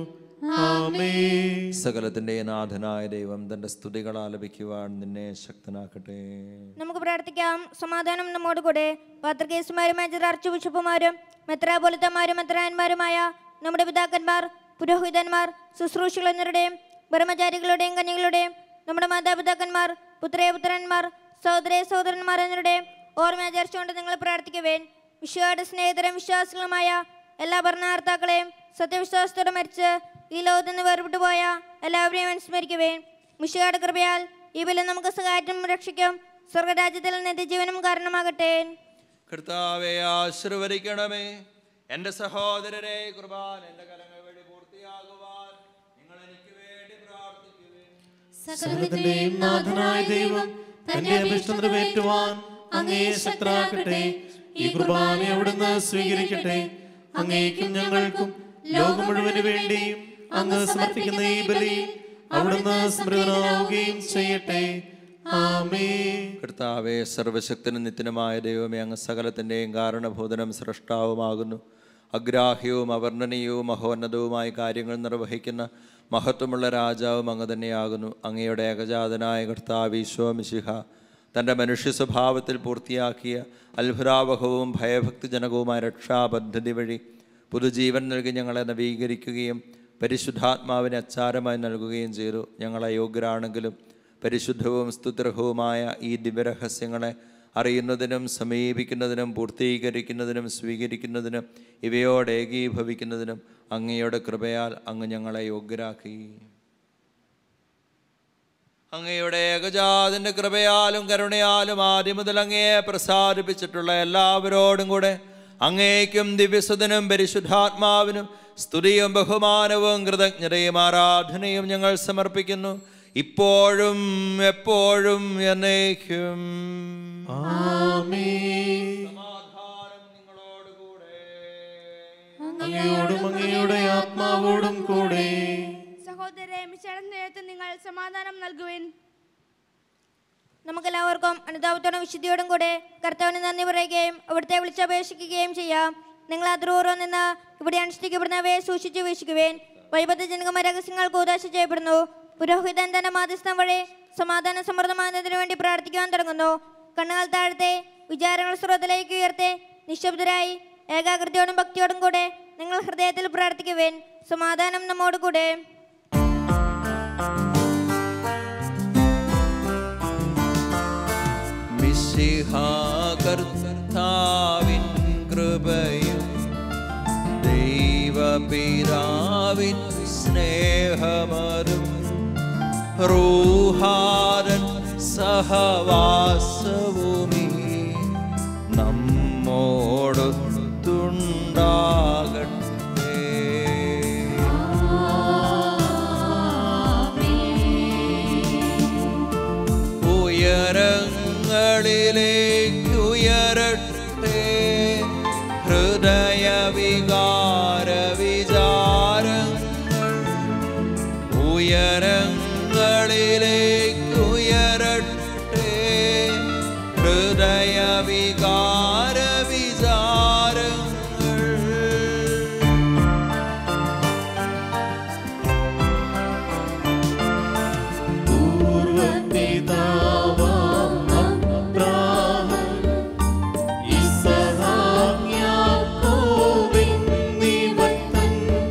ആമേൻ സകലത്തിൻ്റെ നാഥനായ ദൈവം തൻ്റെ സ്തുതികൾ ആലപിക്കുവാൻ നിന്നെ ശക്തനാക്കട്ടെ നമുക്ക് പ്രാർത്ഥിക്കാം സമാധാനം നമ്മോട് കൂടെ പാത്രകേസുമാരും മേജർ ആർച്ച് ബിഷപ്പുമാരും മെത്രാപോലിത്തമാരും മെത്രാന്മാരുമായ നമ്മുടെ പിതാക്കന്മാർ പുരോഹിതന്മാർ ശുശ്രൂഷകൾ എന്നിവരുടെയും ബ്രഹ്മചാരികളുടെയും കന്യകളുടെയും നമ്മുടെ മാതാപിതാക്കന്മാർ പുത്രേപുത്രന്മാർ സഹോദര സഹോദരന്മാർ എന്നിവരുടെയും ഓർമ്മയാചരിച്ചുകൊണ്ട് നിങ്ങൾ പ്രാർത്ഥിക്കുവേൻ വിശ്വയുടെ സ്നേഹിതരും വിശ്വാസികളുമായ എല്ലാ ഭരണകർത്താക്കളെയും സത്യവിശ്വാസത്തോടെ മരിച്ച് ഈ ലോകത്ത് നിന്ന് വേർപെട്ടു പോയ എല്ലാവരെയും അനുസ്മരിക്കുവേൻ മിശയുടെ കൃപയാൽ ഈ ബലം നമുക്ക് സഹായത്തിനും രക്ഷിക്കും സ്വർഗരാജ്യത്തിൽ നിത്യജീവനും കാരണമാകട്ടെ കർത്താവെ ആശീർവദിക്കണമേ എൻ്റെ സഹോദരരെ കുർബാൻ എൻ്റെ കലങ്ങൾ വഴി പൂർത്തിയാകുവാൻ നിങ്ങൾ എനിക്ക് വേണ്ടി പ്രാർത്ഥിക്കുവേൻ സകലത്തിന്റെയും നാഥനായ ദൈവം തന്റെ അഭിഷ്ടം നിറവേറ്റുവാൻ അങ്ങേ ശക്തരാക്കട്ടെ ഈ കുർബാന അവിടുന്ന് സ്വീകരിക്കട്ടെ അങ്ങേക്കും ഞങ്ങൾക്കും ലോകം മുഴുവന് വേണ്ടിയും അങ്ങ് സമർപ്പിക്കുന്ന ഈ ബലിയിൽ അവിടുന്ന് സ്മൃതനാവുകയും ചെയ്യട്ടെ ആമേ കർത്താവെ സർവശക്തനും നിത്യനുമായ ദൈവമേ അങ്ങ് സകലത്തിൻ്റെയും കാരണഭൂതനും സൃഷ്ടാവുമാകുന്നു അഗ്രാഹ്യവും അവർണ്ണനീയവും മഹോന്നതവുമായ കാര്യങ്ങൾ നിർവഹിക്കുന്ന മഹത്വമുള്ള രാജാവും അങ്ങ് തന്നെയാകുന്നു അങ്ങയുടെ ഏകജാതനായ കർത്താവ് ഈശോ മിശിഹ തൻ്റെ മനുഷ്യ സ്വഭാവത്തിൽ പൂർത്തിയാക്കിയ അത്ഭുതാവഹവും ഭയഭക്തിജനകവുമായ രക്ഷാപദ്ധതി വഴി പുതുജീവൻ നൽകി ഞങ്ങളെ നവീകരിക്കുകയും പരിശുദ്ധാത്മാവിനെ അച്ചാരമായി നൽകുകയും ചെയ്തു ഞങ്ങൾ അയോഗ്യരാണെങ്കിലും പരിശുദ്ധവും സ്തുത്യർഹവുമായ ഈ ദിവ്യരഹസ്യങ്ങളെ അറിയുന്നതിനും സമീപിക്കുന്നതിനും പൂർത്തീകരിക്കുന്നതിനും സ്വീകരിക്കുന്നതിനും ഇവയോട് ഏകീഭവിക്കുന്നതിനും അങ്ങയുടെ കൃപയാൽ അങ്ങ് ഞങ്ങളെ യോഗ്യരാക്കി അങ്ങയുടെ ഏകജാതിൻ്റെ കൃപയാലും കരുണയാലും ആദ്യം മുതൽ അങ്ങയെ പ്രസാദിപ്പിച്ചിട്ടുള്ള എല്ലാവരോടും കൂടെ അങ്ങേക്കും ദിവ്യസുതനും പരിശുദ്ധാത്മാവിനും സ്തുതിയും ബഹുമാനവും കൃതജ്ഞതയും ആരാധനയും ഞങ്ങൾ സമർപ്പിക്കുന്നു ഇപ്പോഴും എപ്പോഴും എന്നേക്കും ആമേ സമാധാനം നിങ്ങളോടുകൂടെ അങ്ങയോടും അങ്ങയുടെ ആത്മാവോടും കൂടെ സഹോദരരെ മിശയുടെ നേരത്ത് നിങ്ങൾ സമാധാനം നൽകുവിൻ നമുക്കെല്ലാവർക്കും അനുതാപത്തോടും വിശുദ്ധിയോടും കൂടെ കർത്താവിന് നന്ദി പറയുകയും അവിടുത്തെ വിളിച്ചപേക്ഷിക്കുകയും ചെയ്യാം നിങ്ങൾ അതിരൂർവം നിന്ന് ഇവിടെ അനുഷ്ഠിക്കപ്പെടുന്നവയെ സൂക്ഷിച്ചു വീക്ഷിക്കുവേൻ വൈബദ്ധജനകമായ രഹസ്യങ്ങൾ കൂതാശ ചെയ്യപ്പെടുന്നു പുരോഹിതൻ തന്റെ മാധ്യസ്ഥം വഴി സമാധാന സമൃദ്ധമാകുന്നതിനു വേണ്ടി പ്രാർത്ഥിക്കുവാൻ തുടങ്ങുന്നു കണ്ണുകൾ താഴ്ത്തെ വിചാരങ്ങൾ സ്രോതത്തിലേക്ക് ഉയർത്തെ നിശബ്ദരായി ഏകാഗ്രതയോടും ഭക്തിയോടും കൂടെ നിങ്ങൾ ഹൃദയത്തിൽ പ്രാർത്ഥിക്കുവേൻ സമാധാനം നമ്മോട് കൂടെ കർത്താവിൻ കൃപയും ദൈവപിതാവിൻ സ്നേഹമതും റൂഹാരൻ സഹവാസവുമീ നമ്മോടൊത്തുണ്ടാകട്ടെ ഉയരങ്ങളിലേക്കുയരട്ടെ ഹൃദയവികാര വിചാരങ്ങൾ ഉയരങ്ങളിലേക്കുയരട്ടെ ഹൃദയവികാര വിചാരങ്ങൾ പൂർവപിതാവാം അബ്രാഹാം, ഇസഹാക്ക്, യാക്കോബ് എന്നിവർത്തൻ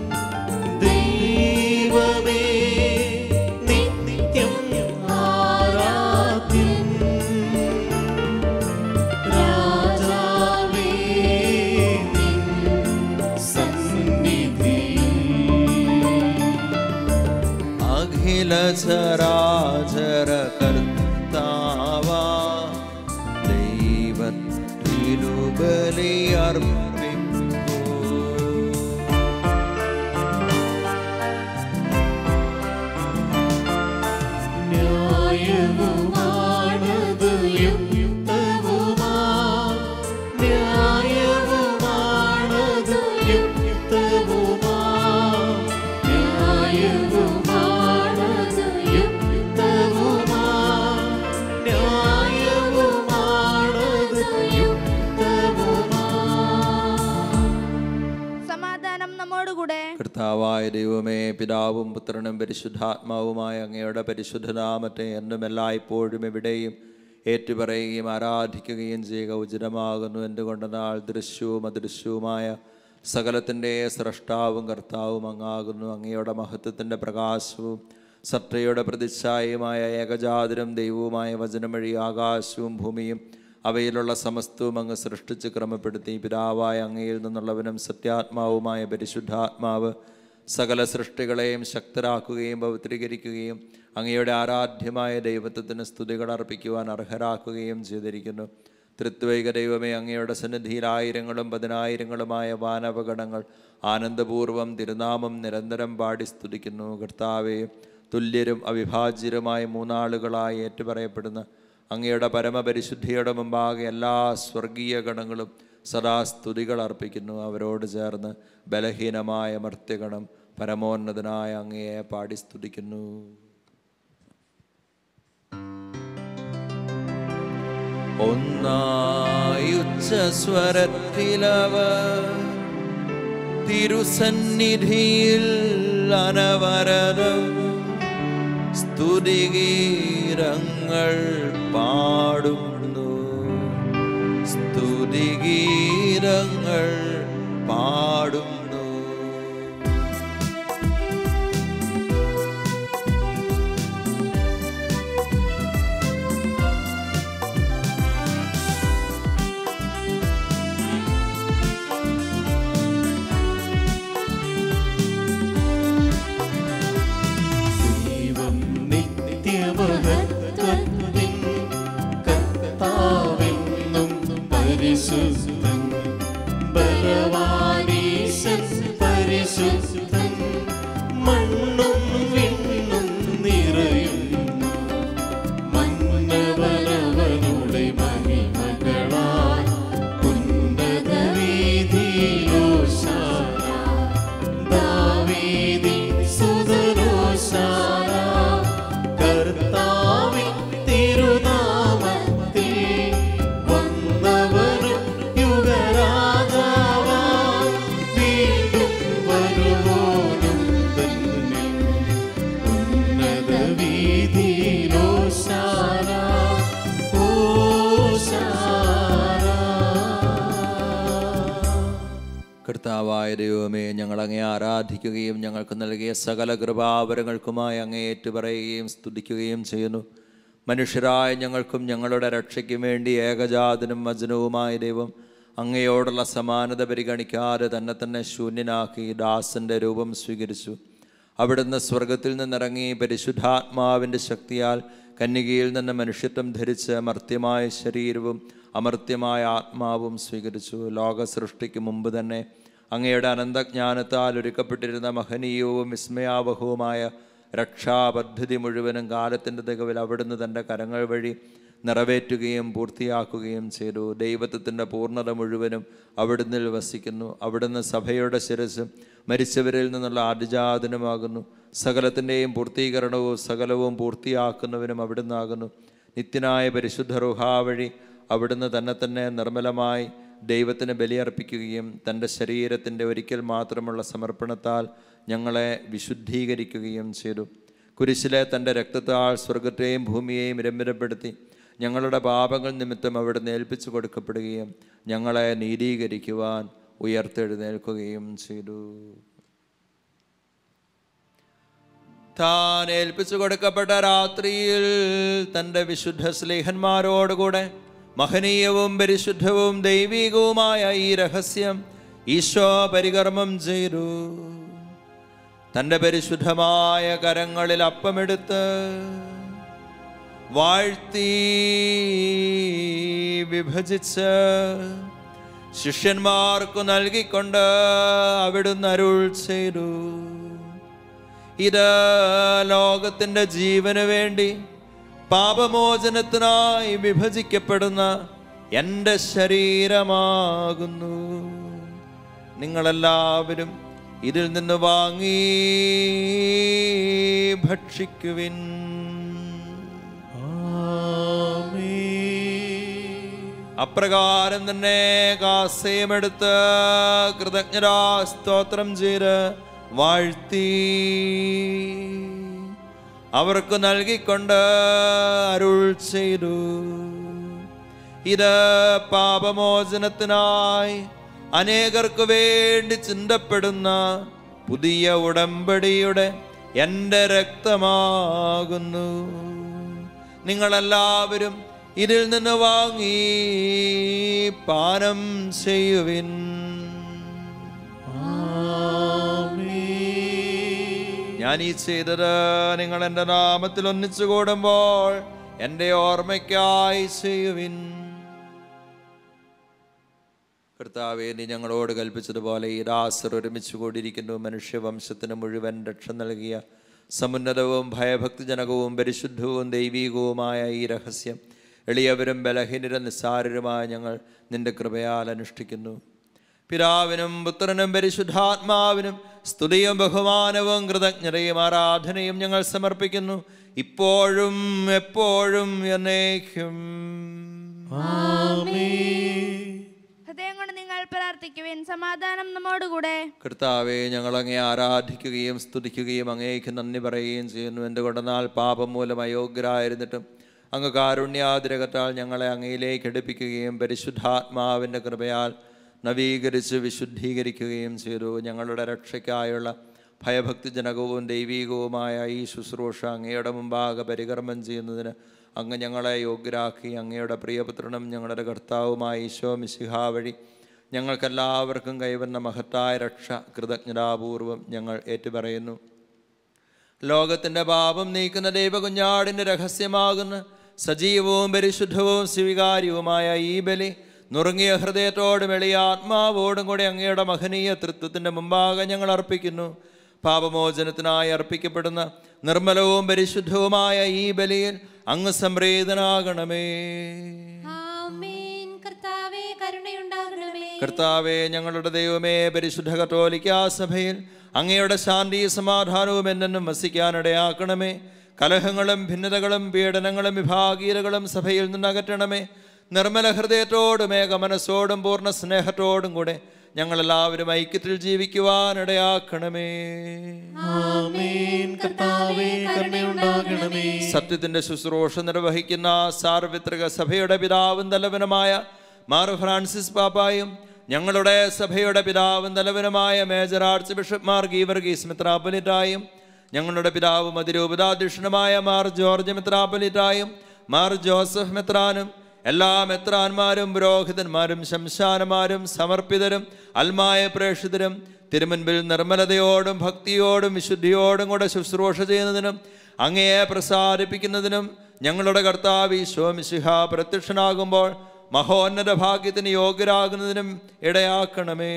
ദൈവമേ, നിത്യം ആരാധ്യൻ. രാജാവേ, നിൻ സന്നിധിയിൽ അഖില ചരാചര കർത്താവാ ദൈവത്തിനു ബലിയർപ്പിക്കൂ ന്യായവുമാണത് യുക്തവുമാ ന്യായവുമാണത് യുക്തവുമാ ന്യായവുമാണത് യുക്തവുമാ ന്യായവുമാണത് യുക്തവുമാ കർത്താവായ ദൈവമേ പിതാവും പുത്രനും പരിശുദ്ധാത്മാവുമായ അങ്ങയുടെ പരിശുദ്ധനാമത്തെ എന്നും എല്ലായ്പ്പോഴും എവിടെയും ഏറ്റുപറയുകയും ആരാധിക്കുകയും ചെയ്യുക ഉചിതമാകുന്നു എന്തുകൊണ്ടെന്നാൽ ദൃശ്യവും അദൃശ്യവുമായ സകലത്തിൻ്റെ സ്രഷ്ടാവും കർത്താവും അങ്ങാകുന്നു അങ്ങയുടെ മഹത്വത്തിൻ്റെ പ്രകാശവും സത്തയുടെ പ്രതിച്ഛായയുമായ ഏകജാതരും ദൈവവുമായ വചനം വഴി ആകാശവും ഭൂമിയും അവയിലുള്ള സമസ്തവും അങ്ങ് സൃഷ്ടിച്ച് ക്രമപ്പെടുത്തി പിതാവായ അങ്ങയിൽ നിന്നുള്ളവനും സത്യാത്മാവുമായ പരിശുദ്ധാത്മാവ് സകല സൃഷ്ടികളെയും ശക്തരാക്കുകയും പവിത്രീകരിക്കുകയും അങ്ങയുടെ ആരാധ്യമായ ദൈവത്വത്തിന് സ്തുതികൾ അർപ്പിക്കുവാൻ അർഹരാക്കുകയും ചെയ്തിരിക്കുന്നു തൃത്വൈക ദൈവമേ അങ്ങയുടെ സന്നിധിയിൽ ആയിരങ്ങളും പതിനായിരങ്ങളുമായ വാനപകടങ്ങൾ ആനന്ദപൂർവ്വം തിരുനാമം നിരന്തരം പാടി സ്തുതിക്കുന്നു കർത്താവെ തുല്യരും അവിഭാജ്യരുമായ മൂന്നാളുകളായി ഏറ്റുപറയപ്പെടുന്ന അങ്ങയുടെ പരമപരിശുദ്ധിയുടെ മുമ്പാകെ എല്ലാ സ്വർഗീയ ഗണങ്ങളും സദാ സ്തുതികൾ അർപ്പിക്കുന്നു അവരോട് ചേർന്ന് ബലഹീനമായ മർത്യഗണം പരമോന്നതനായ അങ്ങയെ പാടി സ്തുതിക്കുന്നു ഒന്നായുച്ചസ്വരത്തിലവർ തിരുസന്നിധിയിൽ അനവരതം സ്തുതിഗീരങ്ങൾ പാടുന്നു സ്തുതിഗീരങ്ങൾ പാടുന്നു ദൈവം നിത്യമഹത്വത്തിൻ കർത്താവെന്നും പരിശുദ്ധൻ ബലവാനീശൻ പരിശുദ്ധൻ മണ്ണും വിണ്ണും നിറയുന്നു മന്നവനവനുടെ മഹിമകളാൽ ഉന്നത വീതിയിലോശാന ദാവീദി സുതരോശാന കർത്താവിൻ തിരുനാമത്തിൽ വന്നവരും യുഗരാജാവാം വീണ്ടും വരുവോനും തന്നെ ഉന്നത വീതിയിലോശാന ഓശാന കർത്താവായ ദൈവമേ ഞങ്ങൾ അങ്ങേ ആരാധിക്കുകയും ഞങ്ങൾക്ക് നൽകിയ സകല കൃപാവരങ്ങൾക്കുമായി അങ്ങേ ഏറ്റുപറയുകയും സ്തുതിക്കുകയും ചെയ്യുന്നു മനുഷ്യരായ ഞങ്ങൾക്കും ഞങ്ങളുടെ രക്ഷയ്ക്കും വേണ്ടി ഏകജാതനും വചനവുമായ ദൈവം അങ്ങയോടുള്ള സമാനത പരിഗണിക്കാതെ തന്നെ തന്നെ ശൂന്യനാക്കി ദാസന്റെ രൂപം സ്വീകരിച്ചു അവിടുന്ന് സ്വർഗത്തിൽ നിന്നിറങ്ങി പരിശുദ്ധാത്മാവിൻ്റെ ശക്തിയാൽ കന്യകയിൽ നിന്ന് മനുഷ്യത്വം ധരിച്ച് മർത്യമായ ശരീരവും അമർത്യമായ ആത്മാവും സ്വീകരിച്ചു ലോക സൃഷ്ടിക്ക് മുമ്പ് തന്നെ അങ്ങയുടെ അനന്തജ്ഞാനത്താൽ ഒരുക്കപ്പെട്ടിരുന്ന മഹനീയവും വിസ്മയാവഹവുമായ രക്ഷാപദ്ധതി മുഴുവനും കാലത്തിൻ്റെ തികവിൽ അവിടുന്ന് തൻ്റെ കരങ്ങൾ വഴി നിറവേറ്റുകയും പൂർത്തിയാക്കുകയും ചെയ്തു ദൈവത്വത്തിൻ്റെ പൂർണ്ണത മുഴുവനും അവിടുന്ന് വസിക്കുന്നു അവിടുന്ന് സഭയുടെ ശിരസും മരിച്ചവരിൽ നിന്നുള്ള ആദിജാതനുമാകുന്നു സകലത്തിൻ്റെയും പൂർത്തീകരണവും സകലവും പൂർത്തിയാക്കുന്നവനും അവിടുന്നാകുന്നു നിത്യനായ പരിശുദ്ധ റുഹാ വഴി അവിടുന്ന് തന്നെ തന്നെ നിർമ്മലമായി ദൈവത്തിന് ബലിയർപ്പിക്കുകയും തൻ്റെ ശരീരത്തിൻ്റെ ഒരിക്കൽ മാത്രമുള്ള സമർപ്പണത്താൽ ഞങ്ങളെ വിശുദ്ധീകരിക്കുകയും ചെയ്തു കുരിശിലെ തൻ്റെ രക്തത്താൽ സ്വർഗത്തെയും ഭൂമിയെയും രമ്യരപ്പെടുത്തി ഞങ്ങളുടെ പാപങ്ങൾ നിമിത്തം അവിടുന്ന് ഏൽപ്പിച്ചു കൊടുക്കപ്പെടുകയും ഞങ്ങളെ നീതീകരിക്കുവാൻ ഉയർത്തെഴുന്നേൽക്കുകയും ചെയ്തു താൻ ഏൽപ്പിച്ചു കൊടുക്കപ്പെട്ട രാത്രിയിൽ തൻ്റെ വിശുദ്ധ സ്ലേഹന്മാരോടുകൂടെ മഹനീയവും പരിശുദ്ധവും ദൈവികവുമായ ഈ രഹസ്യം ഈശോ പരികർമ്മം ചെയ്തു തൻ്റെ പരിശുദ്ധമായ കരങ്ങളിൽ അപ്പമെടുത്ത് വാഴ്ത്തി വിഭജിച്ച് ശിഷ്യന്മാർക്കു നൽകിക്കൊണ്ട് അവിടുന്ന് അരുൾ ചെയ്തു ഇത് ലോകത്തിൻ്റെ ജീവന് വേണ്ടി പാപമോചനത്തിനായി വിഭജിക്കപ്പെടുന്ന എൻ്റെ ശരീരമാകുന്നു നിങ്ങളെല്ലാവരും ഇതിൽ നിന്ന് വാങ്ങി ഭക്ഷിക്കുവിൻ അപ്രകാരം തന്നെ കാസയുമെടുത്ത് കൃതജ്ഞരാ സ്തോത്രം ചെയ്ത് വാഴ്ത്തി അവർക്ക് നൽകിക്കൊണ്ട് അരുൾ ചെയ്തു ഇത് പാപമോചനത്തിനായി അനേകർക്ക് വേണ്ടി ചിന്തപ്പെടുന്ന പുതിയ ഉടമ്പടിയുടെ എൻ്റെ രക്തമാകുന്നു നിങ്ങളെല്ലാവരും ഇതിൽ നിന്ന് വാങ്ങി പാനം ചെയ്യുവിൻ ഞാൻ ഈ ചെയ്തത് നിങ്ങൾ എൻ്റെ നാമത്തിൽ ഒന്നിച്ചു കൂടുമ്പോൾ എൻ്റെ ഓർമ്മയ്ക്കായി ചെയ്യുവിൻ കർത്താവെ നീ ഞങ്ങളോട് കൽപ്പിച്ചതുപോലെ ഈ ദാസർ ഒരുമിച്ച് കൂടിയിരിക്കുന്നു മനുഷ്യവംശത്തിന് മുഴുവൻ രക്ഷ നൽകിയ സമുന്നതവും ഭയഭക്തിജനകവും പരിശുദ്ധവും ദൈവീകവുമായ ഈ രഹസ്യം എളിയവരും ബലഹീനരും നിസ്സാരരുമായ ഞങ്ങൾ നിന്റെ കൃപയാൽ അനുഷ്ഠിക്കുന്നു പിതാവിനും പുത്രനും പരിശുദ്ധാത്മാവിനും സ്തുതിയും ബഹുമാനവും കൃതജ്ഞതയും ആരാധനയും ഞങ്ങൾ സമർപ്പിക്കുന്നു ഇപ്പോഴും എപ്പോഴും എന്നേക്കും ഹൃദയം കൊണ്ട് നിങ്ങൾ പ്രാർത്ഥിക്കുവിൻ സമാധാനം നമ്മോടുകൂടെ കർത്താവെ ഞങ്ങൾ അങ്ങേ ആരാധിക്കുകയും സ്തുതിക്കുകയും അങ്ങേക്ക് നന്ദി പറയുകയും ചെയ്യുന്നു എന്തുകൊണ്ടെന്നാൽ പാപം മൂലം അയോഗ്യരായിരുന്നിട്ടും അങ്ങ് കാരുണ്യാതിരകത്താൽ ഞങ്ങളെ അങ്ങയിലേക്ക് എടുപ്പിക്കുകയും പരിശുദ്ധാത്മാവിൻ്റെ കൃപയാൽ നവീകരിച്ച് വിശുദ്ധീകരിക്കുകയും ചെയ്തു ഞങ്ങളുടെ രക്ഷയ്ക്കായുള്ള ഭയഭക്തിജനകവും ദൈവീകവുമായ ഈ ശുശ്രൂഷ അങ്ങയുടെ മുമ്പാകെ പരികർമ്മം ചെയ്യുന്നതിന് അങ്ങ് ഞങ്ങളെ യോഗ്യരാക്കി അങ്ങയുടെ പ്രിയപുത്രനും ഞങ്ങളുടെ കർത്താവുമായ ഈശോ മിശിഹ വഴി ഞങ്ങൾക്കെല്ലാവർക്കും കൈവന്ന മഹത്തായ രക്ഷ കൃതജ്ഞതാപൂർവം ഞങ്ങൾ ഏറ്റുപറയുന്നു ലോകത്തിൻ്റെ പാപം നീക്കുന്ന ദൈവകുഞ്ഞാടിൻ്റെ രഹസ്യമാകുന്ന സജീവവും പരിശുദ്ധവും സ്വീകാര്യവുമായ ഈ ബലി നുറുങ്ങിയ ഹൃദയത്തോടും എളിയ ആത്മാവോടും കൂടി അങ്ങയുടെ മഹനീയ തൃത്വത്തിൻ്റെ മുമ്പാകെ ഞങ്ങൾ അർപ്പിക്കുന്നു പാപമോചനത്തിനായി അർപ്പിക്കപ്പെടുന്ന നിർമ്മലവും പരിശുദ്ധവുമായ ഈ ബലിയിൽ അങ്ങ് സംപ്രീതനാകണമേ ആമേൻ കർത്താവേ കരുണയുണ്ടാകണമേ കർത്താവെ ഞങ്ങളുടെ ദൈവമേ പരിശുദ്ധ കത്തോലിക്കാ സഭയിൽ അങ്ങയുടെ ശാന്തി സമാധാനവും എന്നെന്നും വസിക്കാനിടയാക്കണമേ കലഹങ്ങളും ഭിന്നതകളും പീഡനങ്ങളും വിഭാഗീയതകളും സഭയിൽ നിന്ന് അകറ്റണമേ നിർമ്മല ഹൃദയത്തോടും ഏക മനസ്സോടും പൂർണ്ണ സ്നേഹത്തോടും കൂടെ ഞങ്ങളെല്ലാവരും ഐക്യത്തിൽ ജീവിക്കുവാനിടയാക്കണമേ ആമേൻ കർത്താവേ കരുണയുണ്ടാകണമേ സത്യത്തിന്റെ ശുശ്രൂഷ നിർവഹിക്കുന്ന സാർവത്രിക സഭയുടെ പിതാവും തലവനുമായ മാർ ഫ്രാൻസിസ് പാപ്പായും ഞങ്ങളുടെ സഭയുടെ പിതാവും തലവനുമായ major archbishop Mar Geevarghese മിത്രാപ്പൊലിറ്റായും ഞങ്ങളുടെ പിതാവും അതിരൂപതാധ്യക്ഷനുമായ മാർ ജോർജ് മിത്രാപ്പൊലിറ്റായും മാർ ജോസഫ് മെത്രാനും എല്ലാ മെത്രാന്മാരും പുരോഹിതന്മാരും ശംശാനമാരും സമർപ്പിതരും അൽമായ പ്രേക്ഷിതരും തിരുമുൻപിൽ നിർമ്മലതയോടും ഭക്തിയോടും വിശുദ്ധിയോടും കൂടെ ശുശ്രൂഷ ചെയ്യുന്നതിനും അങ്ങയെ പ്രസാദിപ്പിക്കുന്നതിനും ഞങ്ങളുടെ കർത്താവ് ഈശോമിശിഹ പ്രത്യക്ഷനാകുമ്പോൾ മഹോന്നത ഭാഗ്യത്തിന് യോഗ്യരാകുന്നതിനും ഇടയാക്കണമേ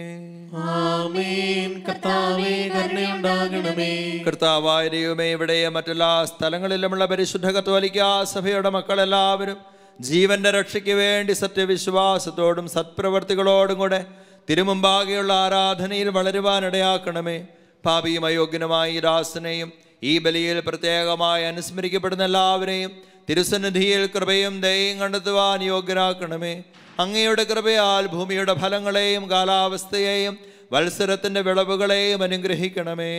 ആമേൻ കർത്താവേ കരുണയുണ്ടാകണമേ കർത്താവായ ദൈവമേ ഇവിടെ മറ്റെല്ലാ സ്ഥലങ്ങളിലുമുള്ള പരിശുദ്ധ കത്തോലിക്ക സഭയുടെ മക്കളെല്ലാവരും ജീവന്റെ രക്ഷയ്ക്ക് വേണ്ടി സത്യവിശ്വാസത്തോടും സത്പ്രവർത്തികളോടും കൂടെ തിരുമുമ്പാകെയുള്ള ആരാധനയിൽ വളരുവാനിടയാക്കണമേ പാപിയും അയോഗ്യനുമായ ഈ ദാസനെയും ഈ ബലിയിൽ പ്രത്യേകമായി അനുസ്മരിക്കപ്പെടുന്ന എല്ലാവരെയും തിരുസന്നിധിയിൽ കൃപയും ദയയും കണ്ടെത്തുവാൻ യോഗ്യരാക്കണമേ അങ്ങയുടെ കൃപയാൽ ഭൂമിയുടെ ഫലങ്ങളെയും കാലാവസ്ഥയെയും വത്സരത്തിന്റെ വിളവുകളെയും അനുഗ്രഹിക്കണമേ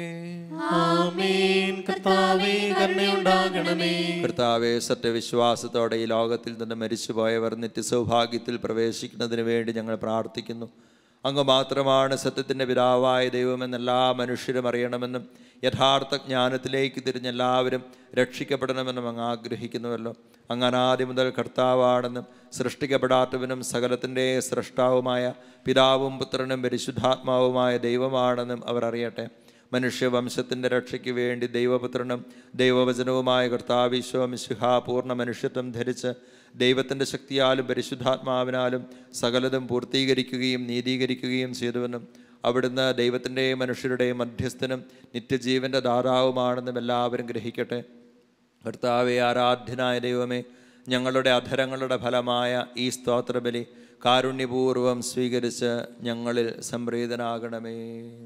ആമേൻ കർത്താവേ കരുണയുണ്ടാകണമേ കർത്താവെ സത്യവിശ്വാസത്തോടെ ഈ ലോകത്തിൽ നിന്ന് മരിച്ചുപോയവർ നിത്യസൗഭാഗ്യത്തിൽ പ്രവേശിക്കുന്നതിന് വേണ്ടി ഞങ്ങൾ പ്രാർത്ഥിക്കുന്നു അങ്ങ് മാത്രമാണ് സത്യത്തിൻ്റെ പിതാവായ ദൈവമെന്ന് എല്ലാ മനുഷ്യരും അറിയണമെന്നും യഥാർത്ഥ ജ്ഞാനത്തിലേക്ക് തിരിഞ്ഞ് എല്ലാവരും രക്ഷിക്കപ്പെടണമെന്നും അങ്ങ് ആഗ്രഹിക്കുന്നുവല്ലോ അങ്ങ് അനാദി മുതൽ കർത്താവാണെന്നും സൃഷ്ടിക്കപ്പെടാത്തവനും സകലത്തിൻ്റെ സൃഷ്ടാവുമായ പിതാവും പുത്രനും പരിശുദ്ധാത്മാവുമായ ദൈവമാണെന്നും അവർ അറിയട്ടെ മനുഷ്യവംശത്തിൻ്റെ രക്ഷയ്ക്ക് വേണ്ടി ദൈവപുത്രനും ദൈവവചനവുമായ കർത്താവിശ്വ മിശിഹ പൂർണ്ണ മനുഷ്യത്വം ധരിച്ച് ദൈവത്തിൻ്റെ ശക്തിയാലും പരിശുദ്ധാത്മാവിനാലും സകലതും പൂർത്തീകരിക്കുകയും നീതീകരിക്കുകയും ചെയ്തുവെന്നും അവിടുന്ന് ദൈവത്തിൻ്റെയും മനുഷ്യരുടെയും മധ്യസ്ഥനും നിത്യജീവൻ്റെ ദാതാവുമാണെന്നും എല്ലാവരും ഗ്രഹിക്കട്ടെ കർത്താവെ ആരാധ്യനായ ദൈവമേ ഞങ്ങളുടെ അധരങ്ങളുടെ ഫലമായ ഈ സ്തോത്രബലി കാരുണ്യപൂർവം സ്വീകരിച്ച് ഞങ്ങളിൽ സംപ്രീതനാകണമേ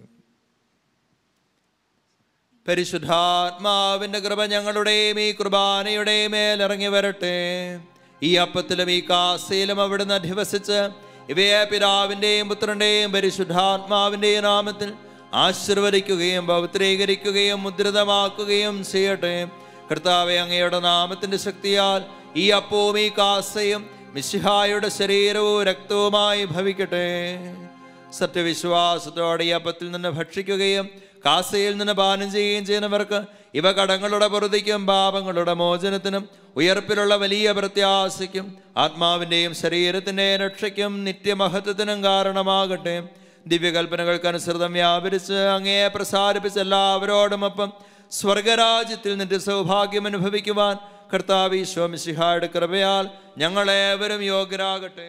പരിശുദ്ധാത്മാവിൻ്റെ കൃപ ഞങ്ങളുടെയും ഈ കുർബാനയുടെയും മേലിറങ്ങി വരട്ടെ ഈ അപ്പത്തിലും ഈ കാസയിലും അവിടുന്ന് അധിവസിച്ച് ഇവയെ പിതാവിൻ്റെയും പുത്രൻ്റെയും പരിശുദ്ധാത്മാവിൻ്റെയും നാമത്തിൽ ആശീർവദിക്കുകയും പവിത്രീകരിക്കുകയും മുദ്രിതമാക്കുകയും ചെയ്യട്ടെ കർത്താവെ അങ്ങയുടെ നാമത്തിന്റെ ശക്തിയാൽ ഈ അപ്പവും ഈ കാസയും മിശിഹായുടെ ശരീരവും രക്തവുമായി ഭവിക്കട്ടെ സത്യവിശ്വാസത്തോടെ ഈ അപ്പത്തിൽ നിന്ന് ഭക്ഷിക്കുകയും കാസയിൽ നിന്ന് പാനം ചെയ്യുകയും ചെയ്യുന്നവർക്ക് ഇവ കടങ്ങളുടെ പൊറുതിക്കും പാപങ്ങളുടെ മോചനത്തിനും ഉയർപ്പിലുള്ള വലിയ പ്രത്യാശയ്ക്കും ആത്മാവിൻ്റെയും ശരീരത്തിൻ്റെയും രക്ഷയ്ക്കും നിത്യമഹത്വത്തിനും കാരണമാകട്ടെ ദിവ്യകൽപ്പനകൾക്കനുസൃതം വ്യാപരിച്ച് അങ്ങയെ പ്രസാരിപ്പിച്ച എല്ലാവരോടുമൊപ്പം സ്വർഗരാജ്യത്തിൽ നിന്റെ സൗഭാഗ്യം അനുഭവിക്കുവാൻ കർത്താവ് ഈശോമിശിഹായുടെ കൃപയാൽ ഞങ്ങളേവരും യോഗ്യരാകട്ടെ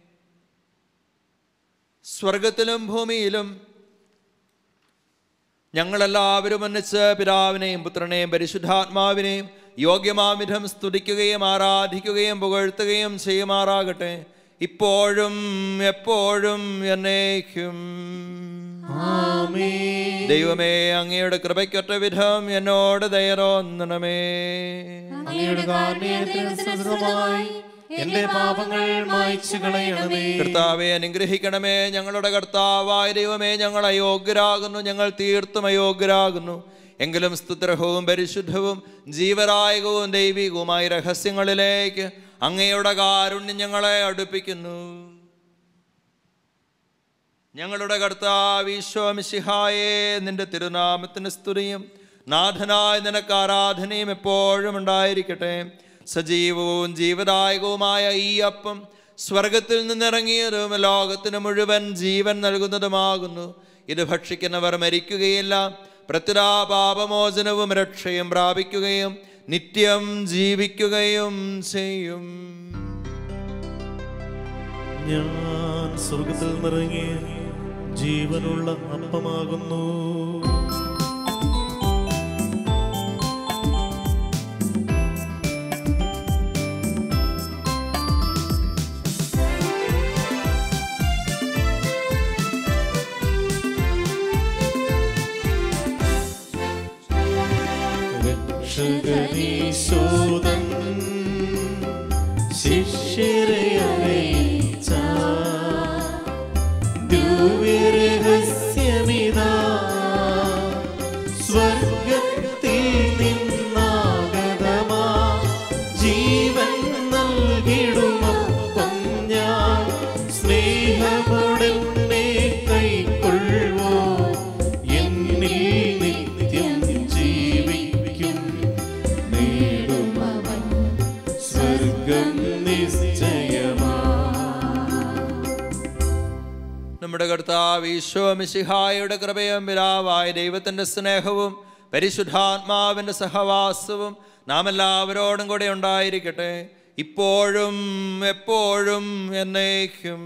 സ്വർഗത്തിലും ഭൂമിയിലും ഞങ്ങളെല്ലാവരും ഒന്നിച്ച് പിതാവിനെയും പുത്രനെയും പരിശുദ്ധാത്മാവിനെയും യോഗ്യമാവിധം സ്തുതിക്കുകയും ആരാധിക്കുകയും പുകഴ്ത്തുകയും ചെയ്യുമാറാകട്ടെ ഇപ്പോഴും എപ്പോഴും എന്നേക്കും ദൈവമേ അങ്ങയുടെ കൃപയ്ക്കൊറ്റ വിധം എന്നോട് ദയറോന്നണമേ അങ്ങയുടെ കാരുണ്യത്തിന് സദൃശമായി എന്റെ പാപങ്ങൾ മായ്ച്ചു കളയണമേ കർത്താവെ അനുഗ്രഹിക്കണമേ ഞങ്ങളുടെ കർത്താവായ ദൈവമേ ഞങ്ങൾ അയോഗ്യരാകുന്നു ഞങ്ങൾ തീർത്തും അയോഗ്യരാകുന്നു എങ്കിലും സ്തുത്രഹവും പരിശുദ്ധവും ജീവരായകവും ദൈവികവുമായ രഹസ്യങ്ങളിലേക്ക് അങ്ങയുടെ കാരുണ്യം ഞങ്ങളെ അടുപ്പിക്കുന്നു ഞങ്ങളുടെ കർത്താവ് ഈശോമിശിഹായേ നിന്റെ തിരുനാമത്തിന് സ്തുതിയും നാഥനായ നിനക്ക് ആരാധനയും എപ്പോഴും ഉണ്ടായിരിക്കട്ടെ സജീവവും ജീവദായകവുമായ ഈ അപ്പം സ്വർഗത്തിൽ നിന്നിറങ്ങിയതും ലോകത്തിന് മുഴുവൻ ജീവൻ നൽകുന്നതുമാകുന്നു ഇത് ഭക്ഷിക്കുന്നവർ മരിക്കുകയില്ല പ്രത്യുരാ പാപമോചനവും രക്ഷയും പ്രാപിക്കുകയും നിത്യം ജീവിക്കുകയും ചെയ്യും ഞാൻ സ്വർഗത്തിൽ നിറങ്ങിയ ജീവനുള്ള അപ്പമാകുന്നു രക്ഷകനീശോദൻ ശിഷ്യരെ അറിയിച്ച ദിവ്യരഹസ്യമിതാ സ്വർഗത്തിൽ നിന്നാഗതമാ ജീവൻ നൽകിടുമപ്പം ഞാൻ സ്നേഹമുടനെ കൈക്കൊള്ളുവോ എന്നിൽ നിത്യം ജീവിക്കും നേടുമവൻ സ്വർഗം നിശ്ചയമാ നമ്മുടെ കർത്താവ് ഈശോ മിശിഹായുടെ കൃപയും പിതാവായ ദൈവത്തിൻ്റെ സ്നേഹവും പരിശുദ്ധാത്മാവിൻ്റെ സഹവാസവും നാം എല്ലാവരോടും കൂടെ ഉണ്ടായിരിക്കട്ടെ ഇപ്പോഴും എപ്പോഴും എന്നേക്കും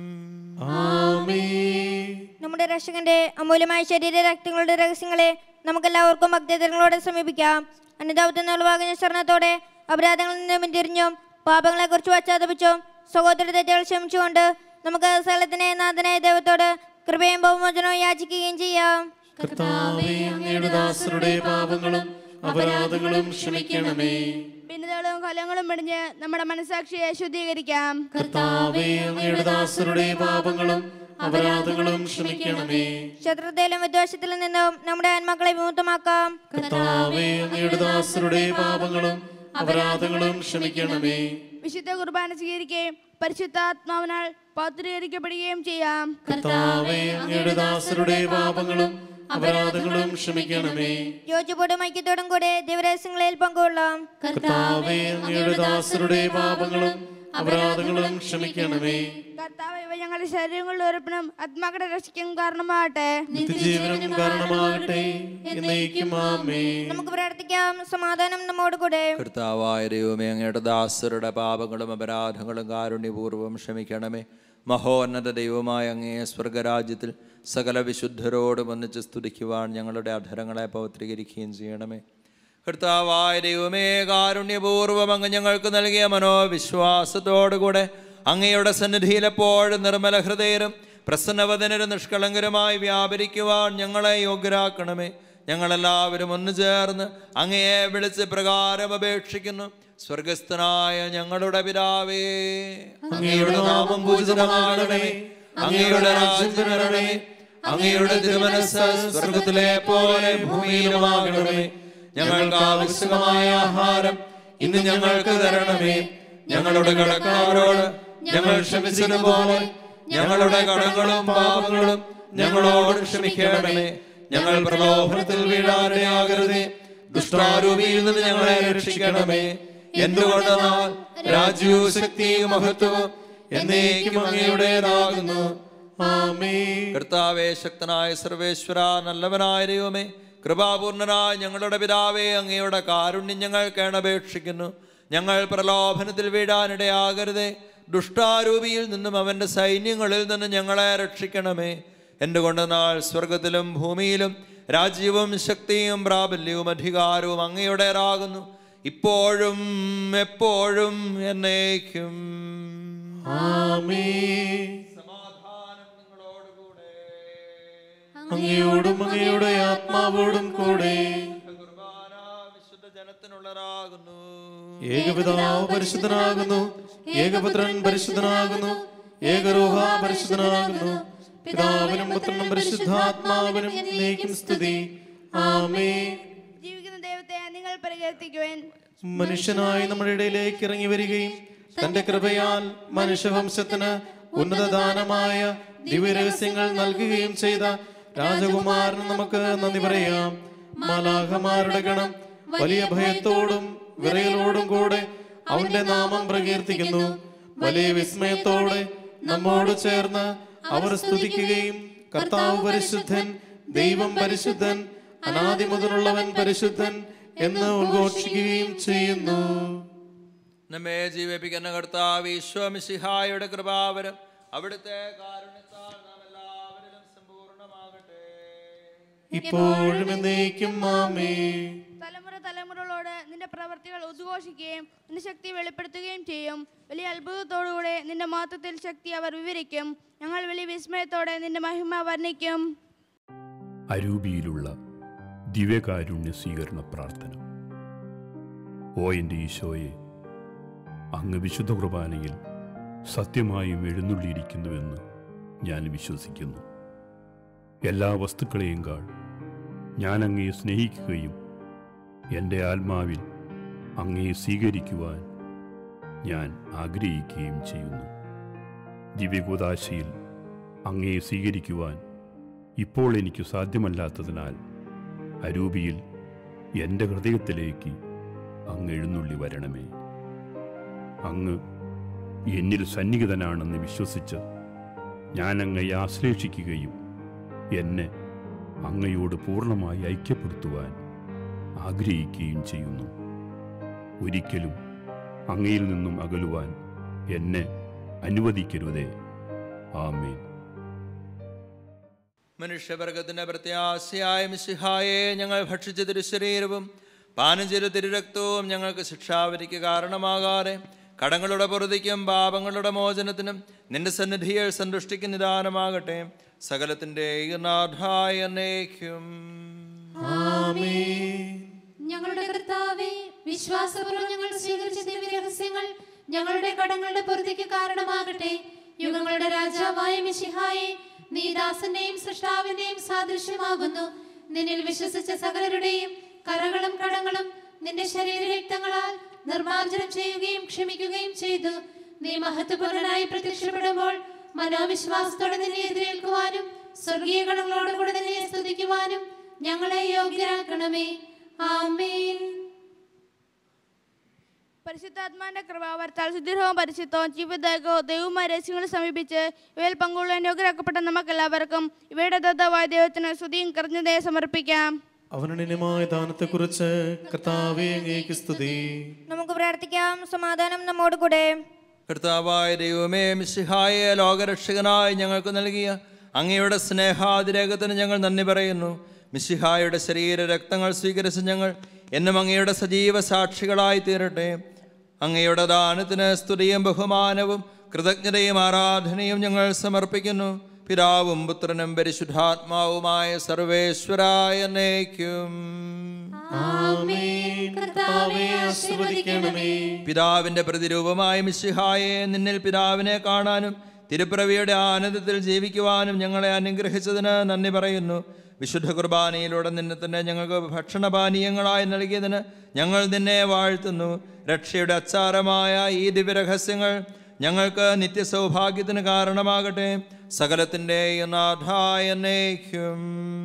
നമ്മുടെ രക്ഷകന്റെ അമൂല്യമായ ശരീര രക്തങ്ങളുടെ രഹസ്യങ്ങളെ നമുക്കെല്ലാവർക്കും ഭക്തജനങ്ങളോടെ സമീപിക്കാം അനുതാപത്തിൽ ഉളവാകുന്ന ശരണത്തോടെ അപരാധങ്ങളിൽ നിന്ന് പിന്തിരിഞ്ഞും പാപങ്ങളെ കുറിച്ച് പശ്ചാത്തപിച്ചും സഹോദര തെറ്റുകൾ ക്ഷമിച്ചുകൊണ്ട് നമുക്ക് സ്ഥലത്തിനെ നാഥനായ ദൈവത്തോട് കൃപയും ബഹുമോചനവും യാചിക്കുകയും ചെയ്യാം കർത്താവേ അങ്ങയുടെ ദാസരുടെ പാപങ്ങളും അപരാധങ്ങളും ക്ഷമിക്കണമേ ഭിന്നതകളും ഫലങ്ങളും പിടിഞ്ഞ് നമ്മുടെ മനസാക്ഷിയെ ശുദ്ധീകരിക്കാം കർത്താവേ അങ്ങയുടെ ദാസരുടെ പാപങ്ങളും അപരാധങ്ങളും ക്ഷമിക്കണമേ ശത്രുതയിലും വിദ്വേഷത്തിലും നിന്നും നമ്മുടെ ആത്മാക്കളെ വിമുക്തമാക്കാം കർത്താവേ അങ്ങയുടെ ദാസരുടെ പാപങ്ങളും അപരാധങ്ങളും ക്ഷമിക്കണമേ വിശുദ്ധ കുർബാന സ്വീകരിക്കുകയും പരിശുദ്ധാത്മാവിനാൽ പൗത്രീകരിക്കപ്പെടുകയും ചെയ്യാം കർത്താവേ അങ്ങയുടെ ദാസരുടെ പാപങ്ങളും അപരാധങ്ങളും ക്ഷമിക്കണമേ യോജിപ്പോടും ഐക്യത്തോടും കൂടെ ദിവരഹസ്യങ്ങളിൽ പങ്കുകൊള്ളാം കർത്താവേ അങ്ങയുടെ ദാസരുടെ പാപങ്ങളും അപരാധങ്ങളും ക്ഷമിക്കണമേ കർത്താവ് ഇവ ഞങ്ങളുടെ ശരീരങ്ങളുടെ ഉറപ്പിനും ആത്മാക്കളുടെ രക്ഷയ്ക്കും കാരണമാകട്ടെ നിത്യജീവനും കാരണമാകട്ടെ എന്നേക്കും ആമേ നമുക്ക് പ്രാർത്ഥിക്കാം സമാധാനം നമ്മോട് കൂടെ കർത്താവായ ദൈവമേ അങ്ങയുടെ ദാസരുടെ പാപങ്ങളും അപരാധങ്ങളും കാരുണ്യപൂർവ്വം ക്ഷമിക്കണമേ മഹോന്നത ദൈവമായ അങ്ങേ സ്വർഗരാജ്യത്തിൽ സകല വിശുദ്ധരോടും ഒന്നിച്ച് സ്തുതിക്കുവാൻ ഞങ്ങളുടെ അധരങ്ങളെ പൗത്രീകരിക്കുകയും ചെയ്യണമേ കർത്താവായ ദൈവമേ കാരുണ്യപൂർവ്വം അങ്ങ് ഞങ്ങൾക്ക് നൽകിയ മനോവിശ്വാസത്തോടുകൂടെ അങ്ങയുടെ സന്നിധിയിൽ എപ്പോഴും നിർമ്മല ഹൃദയരും പ്രസന്നവദനരും നിഷ്കളങ്കരുമായി വ്യാപരിക്കുവാൻ ഞങ്ങളെ യോഗ്യരാക്കണമേ ഞങ്ങളെല്ലാവരും ഒന്നു ചേർന്ന് അങ്ങയെ വിളിച്ച് പ്രകാരം അപേക്ഷിക്കുന്നു സ്വർഗസ്ഥനായ ഞങ്ങളുടെ പിതാവേ അങ്ങയുടെ നാമം പൂജിതമാകണമേ അങ്ങയുടെ രാജ്യം വരണമേ അങ്ങയുടെ തിരുമനസ് സ്വർഗത്തിലെ പോലെ ഭൂമിയിലുമാകണമേ ഞങ്ങൾക്ക് ആവശ്യമായ ആഹാരം ഇന്ന് ഞങ്ങൾക്ക് തരണമേ ഞങ്ങളുടെ കടക്കാരോട് ഞങ്ങൾ ക്ഷമിച്ചതുപോലെ ഞങ്ങളുടെ കടങ്ങളും പാപങ്ങളും ഞങ്ങളോട് ക്ഷമിക്കണമേ ഞങ്ങൾ പ്രലോഭനത്തിൽ വീഴാനിടയാകരുതേ ദുഷ്ടാരൂപിയിൽ നിന്ന് ഞങ്ങളെ രക്ഷിക്കണമേ എന്തുകൊണ്ടെന്നാൽ രാജ്യവും ശക്തിയും മഹത്വവും എന്നേക്കും അങ്ങയുടേതാകുന്നു ആമേൻ കർത്താവേ ശക്തനായ സർവേശ്വര നല്ലവനായ ദൈവമേ കൃപാപൂർണനായ ഞങ്ങളുടെ പിതാവേ അങ്ങയുടെ കാരുണ്യം ഞങ്ങൾ കേണപേക്ഷിക്കുന്നു ഞങ്ങൾ പ്രലോഭനത്തിൽ വീഴാനിടയാകരുതേ ദുഷ്ടാരൂപിയിൽ നിന്നും അവൻ്റെ സൈന്യങ്ങളിൽ നിന്ന് ഞങ്ങളെ രക്ഷിക്കണമേ എന്തുകൊണ്ടെന്നാൽ സ്വർഗത്തിലും ഭൂമിയിലും രാജ്യവും ശക്തിയും പ്രാബല്യവും അധികാരവും അങ്ങയുടേതാകുന്നു ഇപ്പോഴും എപ്പോഴും എന്നേക്കും ആമേൻ സമാധാനം നിങ്ങളോടുകൂടെ അങ്ങയോടും അങ്ങയുടെ ആത്മാവോടും കൂടെ കുർബാന വിശുദ്ധ ജനത്തിനുള്ളതാകുന്നു ഏകപിതാവ് പരിശുദ്ധനാകുന്നു ഏകപുത്രൻ പരിശുദ്ധനാകുന്നു ഏകരൂഹ പരിശുദ്ധനാകുന്നു പിതാവിനും പുത്രനും പരിശുദ്ധാത്മാവിനും എന്നേക്കും സ്തുതി ആമേൻ ജീവിക്കുന്ന ദൈവത്തെ നിങ്ങൾ പരികീർത്തിക്കുവാൻ മനുഷ്യനായി നമ്മുടെ ഇടയിലേക്ക് ഇറങ്ങി വരികയും തന്റെ കൃപയാൽ മനുഷ്യവംശത്തിന് ഉന്നത ദാനമായ ദിവ്യരഹസ്യങ്ങൾ നൽകുകയും ചെയ്ത രാജകുമാരന് നമുക്ക് നന്ദി പറയാം മാലാഖമാരുടെ ഗണം വലിയ ഭയത്തോടും വിറയലോടും കൂടെ അവന്റെ നാമം പ്രകീർത്തിക്കുന്നു വലിയ വിസ്മയത്തോടെ നമ്മോട് ചേർന്ന് അവർ സ്തുതിക്കുകയും കർത്താവ് പരിശുദ്ധൻ ദൈവം പരിശുദ്ധൻ അനാദി മുതലുള്ളവൻ പരിശുദ്ധൻ എന്ന് ഉദ്ഘോഷിക്കുകയും ചെയ്യുന്നു നമ്മെ ജീവിപ്പിക്കുന്ന കർത്താവ് ഈശ്വമിസിഹായുടെ കൃപാവരം അവിടുത്തെ കാരുണ്യത്താൽ നാം എല്ലാവരിലും സമ്പൂർണ്ണമാകട്ടെ ഇപ്പോഴും എന്നേക്കും മാമേ തലമുറ തലമുറകളോട് നിന്റെ പ്രവർത്തികൾ ഉദ്ഘോഷിക്കുകയും നിന്റെ ശക്തി വെളിപ്പെടുത്തുകയും ചെയ്യും വലിയ അത്ഭുതത്തോടുകൂടെ നിന്റെ മഹത്വത്തിൽ ശക്തി അവർ വിവരിക്കും ഞങ്ങൾ വലിയ വിസ്മയത്തോടെ നിന്റെ മഹിമ വർണ്ണിക്കും അരൂപിയിലുള്ള ദിവ്യകാരുണ്യ സ്വീകരണ പ്രാർത്ഥന ഓ എൻ്റെ ഈശോയെ അങ്ങ് വിശുദ്ധ കുർബാനയിൽ സത്യമായും എഴുന്നള്ളിയിരിക്കുന്നുവെന്ന് ഞാൻ വിശ്വസിക്കുന്നു എല്ലാ വസ്തുക്കളെയും കാൾ ഞാൻ അങ്ങയെ സ്നേഹിക്കുകയും എൻ്റെ ആത്മാവിൽ അങ്ങയെ സ്വീകരിക്കുവാൻ ഞാൻ ആഗ്രഹിക്കുകയും ചെയ്യുന്നു ദിവ്യകൂതാശയിൽ അങ്ങയെ സ്വീകരിക്കുവാൻ ഇപ്പോൾ എനിക്ക് സാധ്യമല്ലാത്തതിനാൽ അരൂപിയിൽ എൻ്റെ ഹൃദയത്തിലേക്ക് അങ്ങ് എഴുന്നള്ളി വരണമേ അങ്ങ് എന്നിൽ സന്നിഹിതനാണെന്ന് വിശ്വസിച്ച് ഞാൻ അങ്ങയെ ആശ്ലേഷിക്കുകയും എന്നെ അങ്ങയോട് പൂർണ്ണമായി ഐക്യപ്പെടുത്തുവാൻ ആഗ്രഹിക്കുകയും ചെയ്യുന്നു ഒരിക്കലും അങ്ങയിൽ നിന്നും അകലുവാൻ എന്നെ അനുവദിക്കരുതേ ആമേൻ മനുഷ്യവർഗത്തിന്റെ പ്രത്യാശയായ മിശിഹായെ ഞങ്ങൾ ഭക്ഷിച്ച തിരുശരീരവും പാനം ചെയ്ത തിരുരക്തവും ഞങ്ങൾക്ക് ശിക്ഷാവധിക്ക് കാരണമാകാതെ കടങ്ങളുടെ പൊറുതിക്കും പാപങ്ങളുടെ മോചനത്തിനും നിന്റെ സന്നിധിയിൽ സന്തുഷ്ടിക്ക് നിദാനമാകട്ടെ സകലത്തിൻ്റെ നാഥായ എന്നേക്കും ഞങ്ങളുടെ കർത്താവെ വിശ്വാസപൂർവ്വം ഞങ്ങൾ സ്വീകരിച്ച ദിവ്യരഹസ്യങ്ങൾ ഞങ്ങളുടെ കടങ്ങളുടെ പൊറുതിക്ക് കാരണമാകട്ടെ യുഗങ്ങളുടെ രാജാവായ മിശിഹായെ നീ ദാസന്റെയും സൃഷ്ടാവിന്റെയും സാദൃശ്യമാകുന്നു നിന്നിൽ വിശ്വസിച്ച സകലരുടെയും കറകളും കടങ്ങളും നിന്റെ ശരീരരക്തങ്ങളാൽ നിർമ്മാർജ്ജനം ചെയ്യുകയും ക്ഷമിക്കുകയും ചെയ്തു നീ മഹത്വപൂർണനായി പ്രത്യക്ഷപ്പെടുമ്പോൾ മനോവിശ്വാസത്തോടെ നിന്നെ എതിരേൽക്കുവാനും സ്വർഗീയ ഗണങ്ങളോടുകൂടെ നിന്നെ സ്തുതിക്കുവാനും ഞങ്ങളെ യോഗ്യരാക്കണമേ ആമേൻ പരിശുദ്ധാത്മാന്റെ കൃപാവർത്താൽ സുദൃഢവും പരിശുദ്ധവും ജീവിതവും ദൈവമായ രഹസ്യങ്ങളെ സമീപിച്ച് ഇവയിൽ പങ്കുകൊള്ളാൻ യോഗ്യരാക്കപ്പെട്ട നമുക്കെല്ലാവർക്കും ഇവയുടെ ദത്തമായ ദൈവത്തിന് സ്തുതിയും കറിഞ്ഞതയെ സമർപ്പിക്കാം അവനുണ്യമായ ദാനത്തെക്കുറിച്ച് കർത്താവെ അങ്ങേക്ക് സ്തുതി നമുക്ക് പ്രാർത്ഥിക്കാം സമാധാനം നമ്മോട് കൂടെ കർത്താവായ ദൈവമേ മിശിഹായെ ലോകരക്ഷകനായി ഞങ്ങൾക്ക് നൽകിയ അങ്ങയുടെ സ്നേഹാതിരേകത്തിന് ഞങ്ങൾ നന്ദി പറയുന്നു മിശിഹായുടെ ശരീര രക്തങ്ങൾ സ്വീകരിച്ച ഞങ്ങൾ എന്നും അങ്ങയുടെ സജീവ സാക്ഷികളായി തീരട്ടെ അങ്ങയുടെ ദാനത്തിന് സ്തുതിയും ബഹുമാനവും കൃതജ്ഞതയും ആരാധനയും ഞങ്ങൾ സമർപ്പിക്കുന്നു പിതാവും പുത്രനും പരിശുദ്ധാത്മാവുമായ സർവേശ്വരായ എന്നേക്കും ആമേൻ കർത്താവെ ആശീർവദിക്കണമേ പിതാവിന്റെ പ്രതിരൂപമായ മിശിഹായെ നിന്നിൽ പിതാവിനെ കാണാനും തിരുപ്പിറവിയുടെ ആനന്ദത്തിൽ ജീവിക്കുവാനും ഞങ്ങളെ അനുഗ്രഹിച്ചതിന് നന്ദി പറയുന്നു വിശുദ്ധ കുർബാനയിലൂടെ നിന്നെ തന്നെ ഞങ്ങൾക്ക് ഭക്ഷണപാനീയങ്ങളായി നൽകിയതിന് ഞങ്ങൾ നിന്നെ വാഴ്ത്തുന്നു രക്ഷയുടെ അച്ചാരമായ ഈ ദിവ്യരഹസ്യങ്ങൾ ഞങ്ങൾക്ക് നിത്യസൗഭാഗ്യത്തിന് കാരണമാകട്ടെ സകലത്തിൻ്റെ നാഥായ നയിക്കും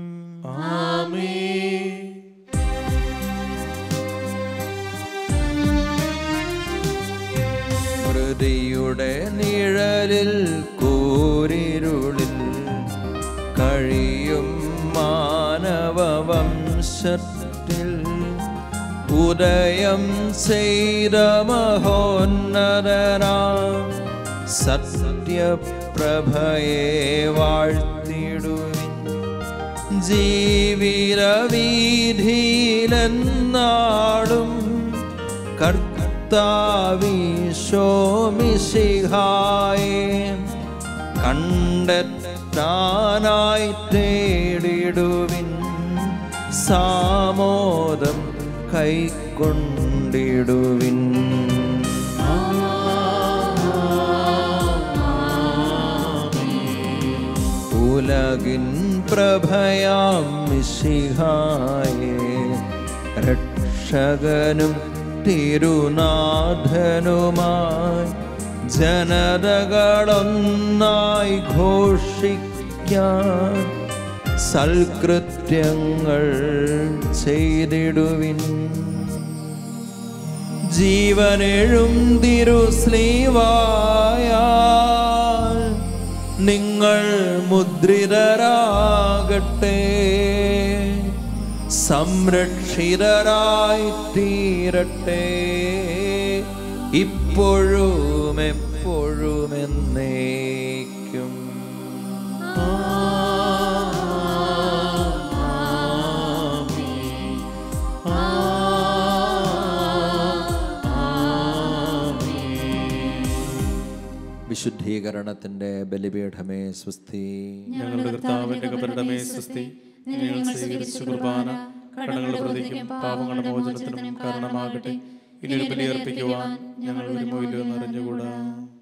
മൃതിയുടെ നിഴലിൽ കൂരിരുളിൽ കഴിയും മാനവവംശത്തിൽ ഉദയം ചെയ്ത മഹോന്നതനാം സത്യപ്രഭയെ വാഴ്ത്തിടുവിൻ ജീവിതവീതിയിലെന്നാടും കർത്താവിശോമിശിഹായെ കണ്ടെത്താനായി തേടിടുവിൻ സാമോദം കൈക്കൊണ്ടിടുവിൻ ഉലകിൻ പ്രഭയാം മിശിഹായെ രക്ഷകനും തിരുനാഥനുമായി ജനതകളൊന്നായി ഘോഷിക്കാൻ സൽകൃത്യങ്ങൾ ചെയ്തിടുവിൻ ജീവനെഴും തിരുസ്ലീവായാൽ നിങ്ങൾ മുദ്രിതരാകട്ടെ സംരക്ഷിതരായി തീരട്ടെ ഇപ്പോഴും എപ്പോഴും എന്നേക്കും വിശുദ്ധീകരണത്തിന്റെ ബലിപീഠമേ സ്വസ്തി ഞങ്ങളുടെ കർത്താവിന്റെ കബരിടമേ സ്വസ്തി ഞങ്ങൾ സ്വീകരിച്ച കുർബാന കടങ്ങളുടെ പ്രതിക്കും പാപങ്ങളുടെ മോചനത്തിനും കാരണമാകട്ടെ ഇനി ഒരു ബലിയർപ്പിക്കുവാൻ ഞങ്ങൾ വരുമോ ഇല്ലയോ എന്നറിഞ്ഞുകൂടാ